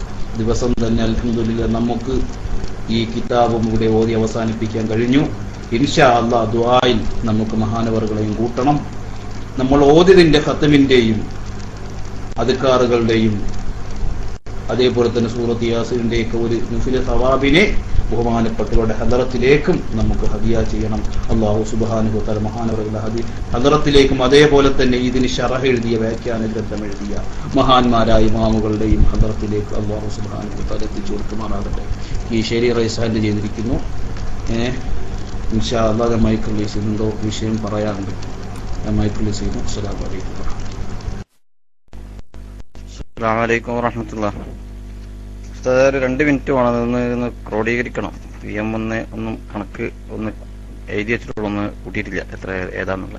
ദിവസം തന്നെ അൽഹംദുലില്ല നമുക്ക് ഈ കിതാബും ഇവിടെ ഓതി അവസാനിപ്പിക്കാൻ കഴിഞ്ഞു ഇൻഷാ അല്ലാ ദുആയിൽ നമുക്ക് മഹാനവറുകളെയും കൂട്ടണം നമ്മൾ ഓതിതിന്റെ ഖത്തമിന്റെയും അധികാറുകളുടെയും അതേപോലെ തന്നെ സൂറത്ത് യാസിന്റെയൊക്കെ ഒരു മുഫിലെ സവാബിനെ ബഹുമാനപ്പെട്ടവരുടെ ഹദറത്തിലേക്കും നമുക്ക് ഹദിയ ചെയ്യണം അള്ളാഹു സുബാനു തല മഹാനവറുകളുടെ ഹദി ഹദറത്തിലേക്കും അതേപോലെ തന്നെ ഇതിന് ഷറഹ് എഴുതിയ വ്യാഖ്യാന ഗ്രന്ഥം എഴുതിയ മഹാന്മാരായ ഇമാമുകളുടെയും ഹദറത്തിലേക്ക് അള്ളാഹു സുബാനു തല എത്തിച്ചു കൊടുക്കുമാറാകട്ടെ ഈ ശരി റൈസാൻഡ് ചെയ്തിരിക്കുന്നു ഏഹ് ഇൻഷാ അള്ളാഹ് മൈക്ക് റിലീസ് ചെയ്യുന്നുണ്ടോ വിഷയം പറയാനുണ്ട് ഞാൻ മൈക്ക് റിലീസ് ചെയ്യുന്നു അസ്സലാമു അലൈക്കും അസ്സാമലൈക്കും വറഹമത്തുള്ള ഉസ്താദ് ഒരു രണ്ട് മിനിറ്റ് വേണം അതൊന്ന് ഒന്ന് ക്രോഡീകരിക്കണം പി എം ഒന്ന് ഒന്നും കണക്ക് ഒന്ന് എഴുതി വെച്ചിട്ടുള്ള ഒന്ന് കൂട്ടിയിട്ടില്ല എത്ര ഏതാന്നുള്ള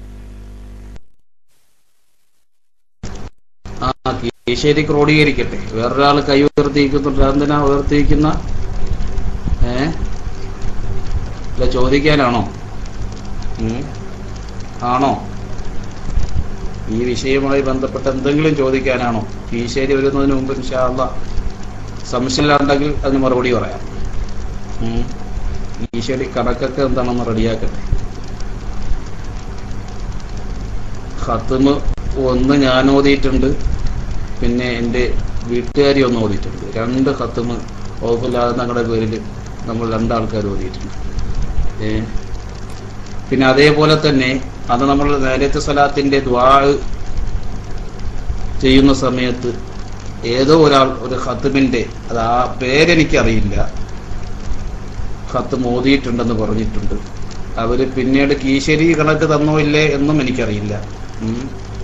ആ കീശേരി ക്രോഡീകരിക്കട്ടെ വേറൊരാൾ കൈ ഉയർത്തിയിരിക്കുന്നുണ്ട് എന്തിനാ ഉയർത്തിയിരിക്കുന്ന ഏ അല്ല ചോദിക്കാനാണോ ഉം? ആണോ ഈ വിഷയവുമായി ബന്ധപ്പെട്ട് എന്തെങ്കിലും ചോദിക്കാനാണോ കീശേരി വരുന്നതിന് മുമ്പ് ഇൻഷാല്ല സംശയമില്ലാണ്ടെങ്കിൽ അതിന് മറുപടി പറയാം ഉം. കീശേരി കണക്കൊക്കെ എന്താണെന്ന് റെഡിയാക്കട്ടെ ഖത്തുമ് ഒന്ന് ഞാൻ ഓതിയിട്ടുണ്ട് പിന്നെ എൻ്റെ വീട്ടുകാരി ഒന്ന് ഓതിയിട്ടുണ്ട് രണ്ട് ഖത്തുമ് ഓഫില്ലാതെ ഞങ്ങളുടെ പേരിൽ നമ്മൾ രണ്ടാൾക്കാർ ഓതിയിട്ടുണ്ട് ഏ പിന്നെ അതേപോലെ തന്നെ അത് നമ്മൾ നേരത്തെ സ്വലാത്തിന്റെ ദ്വാ ചെയ്യുന്ന സമയത്ത് ഏതോ ഒരാൾ ഒരു ഖത്തുമിന്റെ അത് ആ പേരെനിക്കറിയില്ല ഖത്ത് മോദിയിട്ടുണ്ടെന്ന് പറഞ്ഞിട്ടുണ്ട് അവര് പിന്നീട് കീശേരി കണക്ക് തന്നോ ഇല്ലേ എന്നും എനിക്കറിയില്ല ഉം.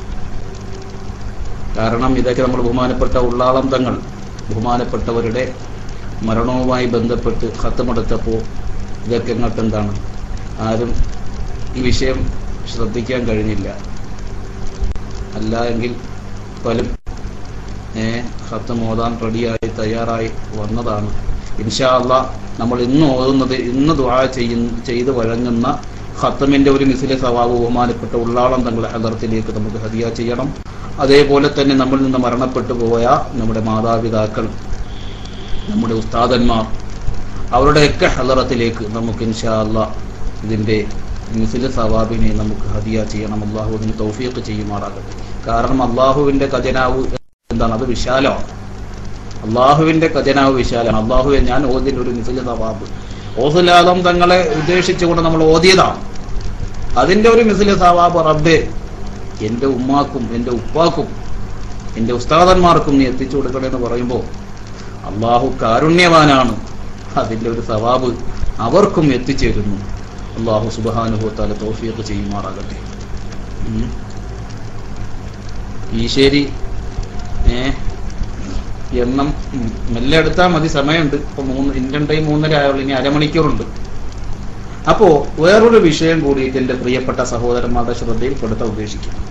കാരണം ഇതൊക്കെ നമ്മൾ ബഹുമാനപ്പെട്ട ഉള്ളാളം തങ്ങൾ ബഹുമാനപ്പെട്ടവരുടെ മരണവുമായി ബന്ധപ്പെട്ട് ഖത്തമെടുത്തപ്പോൾ ഇതൊക്കെ ഇങ്ങോട്ട് എന്താണ് ആരും ഈ വിഷയം ശ്രദ്ധിക്കാൻ കഴിഞ്ഞില്ല അല്ല എങ്കിൽ പലരും ഏ ഖത്ത് മോതാൻ റെഡിയായി തയ്യാറായി വന്നതാണ് ഇൻഷാ അള്ളാ നമ്മൾ ഇന്ന് ഓതുന്നത് ഇന്ന് ദ്വാ ചെയ്യുന്ന ചെയ്ത് വഴങ്ങുന്ന ഖത്തമിന്റെ ഒരു മിസിലെ സവാബ് ബഹുമാനപ്പെട്ട ഉള്ളാളം തങ്ങളുടെ ഹദർത്തിലേക്ക് നമുക്ക് ഹദിയ ചെയ്യണം അതേപോലെ തന്നെ നമ്മളിൽ നിന്ന് മരണപ്പെട്ടു പോയ നമ്മുടെ മാതാപിതാക്കൾ നമ്മുടെ ഉസ്താദന്മാർ അവരുടെയൊക്കെ ഹലറത്തിലേക്ക് നമുക്ക് ഇൻഷാ അള്ളാ ഇതിന്റെ മിസില് സവാബിനെ നമുക്ക് ഹദിയ ചെയ്യണം അള്ളാഹു അതിന് തൗഫീഖ് ചെയ്യുമാറാകട്ടെ കാരണം അള്ളാഹുവിന്റെ ഖജനാവ് എന്താണ് അത് വിശാലമാണ് അള്ളാഹുവിന്റെ ഖജനാവ് വിശാലമാണ് അള്ളാഹുവെ ഞാൻ ഓതിൽ ഒരു മിസില് സവാബ് ഓസുലാദം തങ്ങളെ ഉദ്ദേശിച്ചുകൊണ്ട് നമ്മൾ ഓതിയതാണ് അതിന്റെ ഒരു മിസില് സവാബ് റബ്ബെ എന്റെ ഉമ്മാക്കും എന്റെ ഉപ്പാക്കും എന്റെ ഉസ്താദന്മാർക്കും നീ എത്തിച്ചു കൊടുക്കണേ എന്ന് പറയുമ്പോൾ അള്ളാഹു കാരുണ്യവാനാണ് അതിന്റെ ഒരു സവാബ് അവർക്കും എത്തിച്ചേരുന്നു അള്ളാഹു സുബാനുഭവത്താല തോഫിയൊക്കെ ചെയ്യുമാറാകട്ടെ ഉം. ഈശ്വരി ഏ എണ്ണം ഉം, മെല്ലെ എടുത്താൽ മതി സമയമുണ്ട് ഇപ്പൊ മൂന്ന് ഇന്ത്യൻ ടൈം മൂന്നര ആയുള്ളൂ ഇനി അരമണിക്കൂറുണ്ട് അപ്പോ വേറൊരു വിഷയം കൂടിയിട്ട് എന്റെ പ്രിയപ്പെട്ട സഹോദരന്മാരുടെ ശ്രദ്ധയിൽപ്പെടുത്താൻ ഉദ്ദേശിക്കുന്നു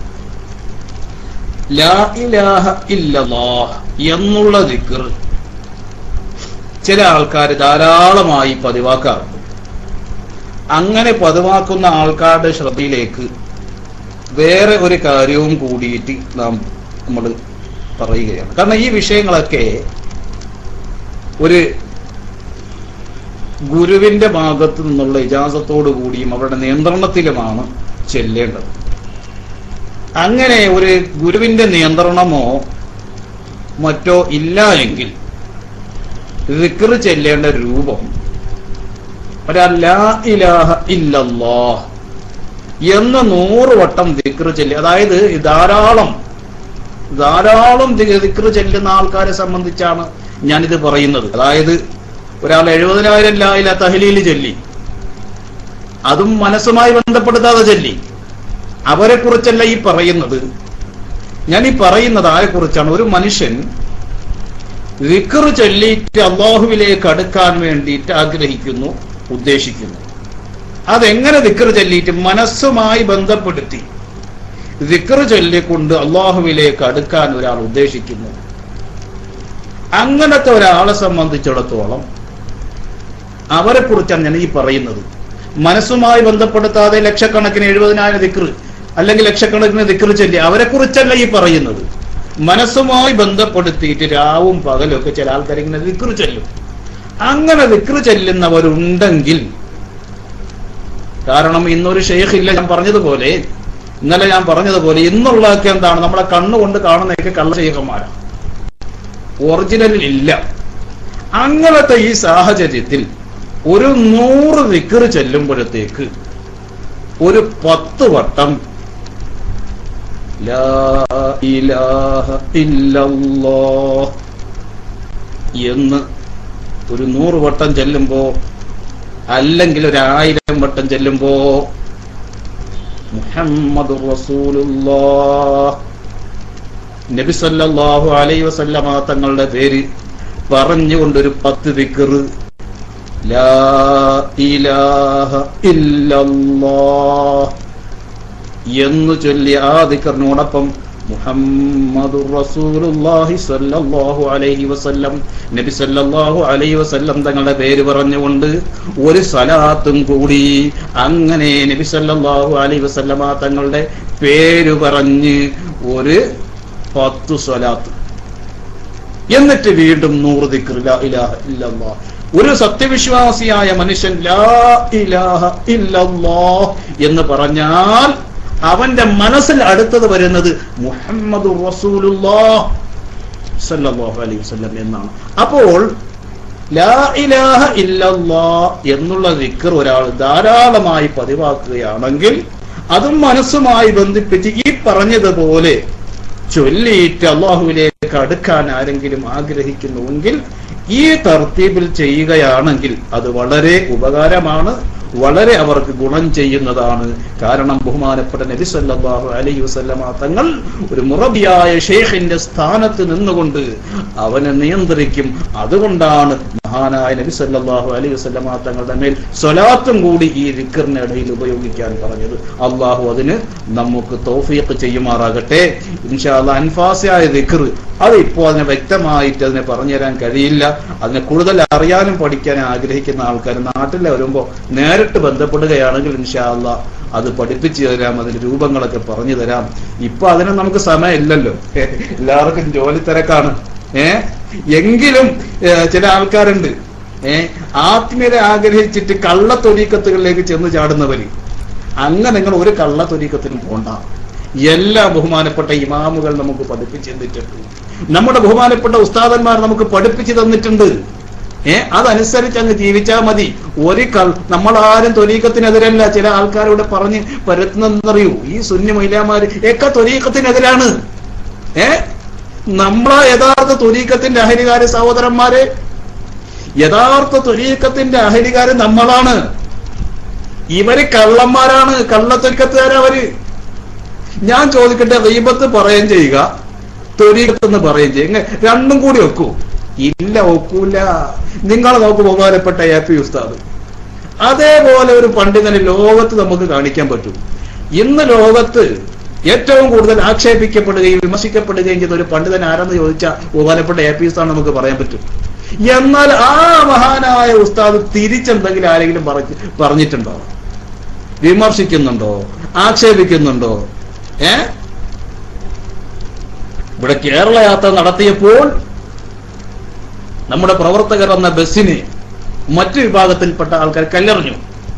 ലാ ഇലാഹ ഇല്ലല്ലാഹ് എന്നുള്ള ദിക്ർ ചില ആൾക്കാർ ധാരാളമായി പതിവാക്കാറുണ്ട് അങ്ങനെ പതിവാക്കുന്ന ആൾക്കാരുടെ ശ്രദ്ധയിലേക്ക് വേറെ ഒരു കാര്യവും കൂടിയിട്ട് നാം നമ്മൾ പറയുകയാണ് കാരണം ഈ വിഷയങ്ങളൊക്കെ ഒരു ഗുരുവിന്റെ ഭാഗത്തു നിന്നുള്ള ഇജാസത്തോടു കൂടിയും അവരുടെ നിയന്ത്രണത്തിലുമാണ് ചെല്ലേണ്ടത് അങ്ങനെ ഒരു ഗുരുവിന്റെ നിയന്ത്രണമോ മറ്റോ ഇല്ല എങ്കിൽ ദിക്ർ ചെല്ലേണ്ട രൂപം ഒരാ ലാ ഇലാഹ ഇല്ലല്ലാഹ് എന്ന് നൂറ് വട്ടം ദിക്ർ ചെല്ലി അതായത് ധാരാളം ധാരാളം ദി- ദിക്ർ ചെല്ലുന്ന ആൾക്കാരെ സംബന്ധിച്ചാണ് ഞാനിത് പറയുന്നത് അതായത് ഒരാൾ എഴുപതിനായിരം ലായില തഹലീൽ ചൊല്ലി അതും മനസ്സുമായി ബന്ധപ്പെടുത്താതെ ചൊല്ലി അവരെ കുറിച്ചല്ല ഈ പറയുന്നത് ഞാൻ ഈ പറയുന്നത് ആരെ കുറിച്ചാണ് ഒരു മനുഷ്യൻ വിക്കർ ചൊല്ലിയിട്ട് അള്ളാഹുവിലേക്ക് അടുക്കാൻ വേണ്ടിയിട്ട് ആഗ്രഹിക്കുന്നു ഉദ്ദേശിക്കുന്നു അതെങ്ങനെ ദിക്കർ ചൊല്ലിയിട്ട് മനസ്സുമായി ബന്ധപ്പെടുത്തി ദിക്കർ ചൊല്ലിക്കൊണ്ട് അള്ളാഹുവിലേക്ക് അടുക്കാൻ ഒരാൾ ഉദ്ദേശിക്കുന്നു അങ്ങനത്തെ ഒരാളെ സംബന്ധിച്ചിടത്തോളം അവരെ കുറിച്ചാണ് ഞാൻ ഈ പറയുന്നത് മനസ്സുമായി ബന്ധപ്പെടുത്താതെ ലക്ഷക്കണക്കിന് എഴുപതിനായിരം ദിക്ർ അല്ലെങ്കിൽ ലക്ഷക്കണക്കിന് ദിക്ർ ചൊല്ലി അവരെ കുറിച്ചല്ല ഈ പറയുന്നത് മനസ്സുമായി ബന്ധപ്പെടുത്തിയിട്ട് രാവും പകലും ഒക്കെ ചില ആൾക്കാർ ഇങ്ങനെ ദിക്ർ ചൊല്ലും അങ്ങനെ ദിക്ർ ചെല്ലുന്നവരുണ്ടെങ്കിൽ കാരണം ഇന്നൊരു ഷെയ്ഖ് ഇല്ല ഞാൻ പറഞ്ഞതുപോലെ ഇന്നലെ ഞാൻ പറഞ്ഞതുപോലെ ഇന്നുള്ളതൊക്കെ എന്താണ് നമ്മളെ കണ്ണുകൊണ്ട് കാണുന്നതൊക്കെ കള്ള ഷെയ്ഖന്മാരാണ് ഒറിജിനലിൽ ഇല്ല അങ്ങനത്തെ ഈ സാഹചര്യത്തിൽ ഒരു നൂറ് വിക്കറ് ചെല്ലുമ്പോഴത്തേക്ക് ഒരു പത്ത് വട്ടം ലാ ഇലാഹ ഇല്ലല്ലാഹ് എന്ന് ഒരു നൂറ് വട്ടം ചെല്ലുമ്പോ അല്ലെങ്കിൽ ഒരു ആയിരം വട്ടം ചെല്ലുമ്പോ മുഹമ്മദ് റസൂലുള്ളാഹ് നബി സല്ലല്ലാഹു അലൈഹി വസല്ലമ തങ്ങളുടെ പേര് പറഞ്ഞുകൊണ്ടൊരു പത്ത് ദിക്റ് ലാ ഇലാഹ ഇല്ലല്ലാഹ് എന്ന് ചൊല്ലി ആ ദിക്കറിനോടൊപ്പം മുഹമ്മദുർ റസൂലുള്ളാഹി സ്വല്ലല്ലാഹു അലൈഹി വസല്ലം നബി സല്ലല്ലാഹു അലൈഹി വസല്ലം തങ്ങളുടെ പേര് പറഞ്ഞുകൊണ്ട് ഒരു സലാത്തും കൂടി അങ്ങനെ നബി സല്ലല്ലാഹു അലൈഹി വസല്ലമ തങ്ങളുടെ പേര് പറഞ്ഞ് ഒരു പത്ത് സ്വലാത്ത് എന്നിട്ട് വീണ്ടും നൂറ് ദിക്ർ ലാ ഇലാഹ ഇല്ലല്ലാഹ് ഒരു സത്യവിശ്വാസിയായ മനുഷ്യൻ ലാ ഇലാഹ ഇല്ലല്ലാഹ് എന്ന് പറഞ്ഞാൽ അവന്റെ മനസ്സിൽ അടുത്തത് വരുന്നത് മുഹമ്മദ് റസൂലുള്ളാഹ് സല്ലല്ലാഹു അലൈഹി വസല്ലം എന്നാണ് അപ്പോൾ ലാ ഇലാഹ ഇല്ലല്ലാഹ് എന്നുള്ള ദിക്ർ ഒരാൾ ധാരാളമായി പതിവാക്കുകയാണെങ്കിൽ അതും മനസ്സുമായി ബന്ധിപ്പിച്ച് ഈ പറഞ്ഞതുപോലെ ചൊല്ലിയിട്ട് അള്ളാഹുവിലേക്ക് അടുക്കാൻ ആരെങ്കിലും ആഗ്രഹിക്കുന്നുവെങ്കിൽ ഈ തർത്തീബിൽ ചെയ്യുകയാണെങ്കിൽ അത് വളരെ ഉപകാരമാണ് വളരെ അവർക്ക് ഗുണം ചെയ്യുന്നതാണ് കാരണം ബഹുമാനപ്പെട്ട നബി സല്ലല്ലാഹു അലൈഹി വസല്ലമ തങ്ങൾ ഒരു മുറബിയായ ഷെയ്ഖിന്റെ സ്ഥാനത്ത് നിന്നുകൊണ്ട് അവനെ നിയന്ത്രിക്കും അതുകൊണ്ടാണ് മഹാനായ നബി സല്ലല്ലാഹു അലൈഹി വസല്ലമ തങ്ങളുടെ മേൽ സ്വലാത്തും കൂടി ഈ ദിക്കറിന്റെ ഇടയിൽ ഉപയോഗിക്കാൻ പറഞ്ഞത് അള്ളാഹു അതിന് നമുക്ക് തൗഫീഖ് ചെയ്യുമാറാകട്ടെ ഇൻഷാല്ല അൻഫാസിയായ ദിക്കർ അത് ഇപ്പോൾ അതിനെ വ്യക്തമായിട്ട് അതിനെ പറഞ്ഞുതരാൻ കഴിയില്ല അതിനെ കൂടുതൽ അറിയാനും പഠിക്കാനും ആഗ്രഹിക്കുന്ന ആൾക്കാർ നാട്ടിൽ വരുമ്പോൾ നേരിട്ട് ബന്ധപ്പെടുകയാണെങ്കിൽ ഇൻഷാല്ല അത് പഠിപ്പിച്ചു തരാം അതിന്റെ രൂപങ്ങളൊക്കെ പറഞ്ഞു തരാം ഇപ്പൊ അതിന് നമുക്ക് സമയമില്ലല്ലോ എല്ലാവർക്കും ജോലി തിരക്കാണ് ഏ എങ്കിലും ഏ, ചില ആൾക്കാരുണ്ട് ഏ ആത്മീയരെ ആഗ്രഹിച്ചിട്ട് കള്ളത്തൊരീക്കത്തുകളിലേക്ക് ചെന്ന് ചാടുന്നവര് അങ്ങനെ നിങ്ങൾ ഒരു കള്ളത്തൊരീക്കത്തിനും പോണ്ട എല്ലാ ബഹുമാനപ്പെട്ട ഇമാമുകൾ നമുക്ക് പഠിപ്പിച്ചു തന്നിട്ടുണ്ട് നമ്മുടെ ബഹുമാനപ്പെട്ട ഉസ്താദന്മാർ നമുക്ക് പഠിപ്പിച്ചു തന്നിട്ടുണ്ട് ഏ അതനുസരിച്ച് അങ്ങ് ജീവിച്ചാൽ മതി ഒരു കൾ നമ്മളാരും തൊരീക്കത്തിനെതിരല്ല ചില ആൾക്കാരോട് പറഞ്ഞ് പരത്തുന്നറിയൂ ഈ സുന്നി മൈലാമാര് ഒക്കെ തൊരീക്കത്തിനെതിരാണ് ഏ നമ്മളാ യഥാർത്ഥ തൊരീക്കത്തിന്റെ അഹരികാര് സഹോദരന്മാരെ യഥാർത്ഥ തൊരീക്കത്തിന്റെ അഹരികാര് നമ്മളാണ് ഇവര് കള്ളന്മാരാണ് കള്ളത്തൊരുക്കത്തുകാരവര് ഞാൻ ചോദിക്കട്ടെ റീബത്ത് പറയുകയും ചെയ്യുക തൊരീക്കത്തെന്ന് പറയുകയും ചെയ്യുക ഇങ്ങ- രണ്ടും കൂടി വെക്കൂ ഇല്ല ഒക്കൂല നിങ്ങൾ നോക്ക് ബഹുമാനപ്പെട്ട എ പി ഉസ്താദ് അതേപോലെ ഒരു പണ്ഡിതനെ ലോകത്ത് നമുക്ക് കാണിക്കാൻ പറ്റും ഇന്ന് ലോകത്ത് ഏറ്റവും കൂടുതൽ ആക്ഷേപിക്കപ്പെടുകയും വിമർശിക്കപ്പെടുകയും ചെയ്ത ഒരു പണ്ഡിതൻ ആരെന്ന് ചോദിച്ചാൽ ബഹുമാനപ്പെട്ട എ പി ഉസ്താദ് നമുക്ക് പറയാൻ പറ്റും എന്നാൽ ആ മഹാനായ ഉസ്താദ് തിരിച്ചെന്തെങ്കിലും ആരെങ്കിലും പറഞ്ഞ് പറഞ്ഞിട്ടുണ്ടോ വിമർശിക്കുന്നുണ്ടോ ആക്ഷേപിക്കുന്നുണ്ടോ ഏ ഇവിടെ കേരള യാത്ര നടത്തിയപ്പോൾ നമ്മുടെ പ്രവർത്തകർ എന്ന ബസ്സിനെ മറ്റു വിഭാഗത്തിൽപ്പെട്ട ആൾക്കാർ കല്ലെറിഞ്ഞു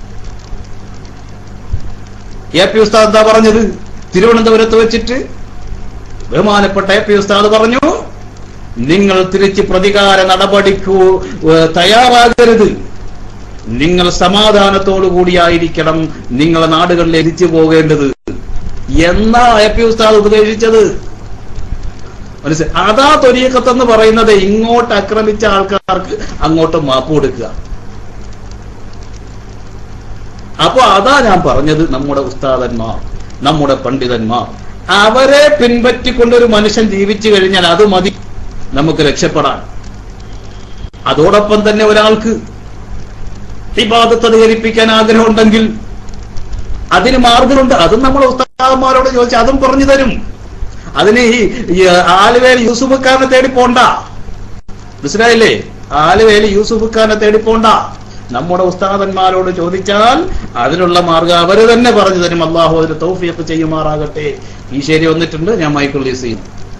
എ പി ഉസ്താദ് എന്താ പറഞ്ഞത് തിരുവനന്തപുരത്ത് വെച്ചിട്ട് ബഹുമാനപ്പെട്ട എ പി ഉസ്താദ് പറഞ്ഞു നിങ്ങൾ തിരിച്ച് പ്രതികാര നടപടിക്കു ഏഹ്, തയ്യാറാകരുത് നിങ്ങൾ സമാധാനത്തോടു കൂടിയായിരിക്കണം നിങ്ങളെ നാടുകളിൽ എരിച്ചു പോകേണ്ടത് എന്നാ എ പി ഉസ്താദ് ഉപദേശിച്ചത് മനസ്സിലായി അതാ തൊരീക്കത്തെന്ന് പറയുന്നത് ഇങ്ങോട്ട് ആക്രമിച്ച ആൾക്കാർക്ക് അങ്ങോട്ട് മാപ്പ് കൊടുക്കുക അപ്പൊ അതാ ഞാൻ പറഞ്ഞത് നമ്മുടെ ഉസ്താദന്മാർ നമ്മുടെ പണ്ഡിതന്മാർ അവരെ പിൻപറ്റിക്കൊണ്ടൊരു മനുഷ്യൻ ജീവിച്ചു കഴിഞ്ഞാൽ അത് മതി നമുക്ക് രക്ഷപ്പെടാൻ അതോടൊപ്പം തന്നെ ഒരാൾക്ക് ഇബാദത്ത് അധികരിപ്പിക്കാൻ ആഗ്രഹമുണ്ടെങ്കിൽ അതിന് മാർഗമുണ്ട് അതും നമ്മൾ ഉസ്താദന്മാരോട് ചോദിച്ചാൽ അതും പറഞ്ഞു തരും അതിന് ഈ ഈ ആലുവേൽ യൂസുഫ് ഖാനെ തേടി പോണ്ട മനസ്സിലായില്ലേ ആലുവേൽ യൂസുഫ് ഖാനെ തേടി പോണ്ട നമ്മുടെ ഉസ്താദന്മാരോട് ചോദിച്ചാൽ അതിനുള്ള മാർഗം അവര് തന്നെ പറഞ്ഞു തരും അള്ളാഹു അതിന് തൗഫീഖ് ചെയ്യുമാറാകട്ടെ ഈ ശരി വന്നിട്ടുണ്ട് ഞാൻ മൈക്കിൾ ലീസ് ചെയ്യുന്നു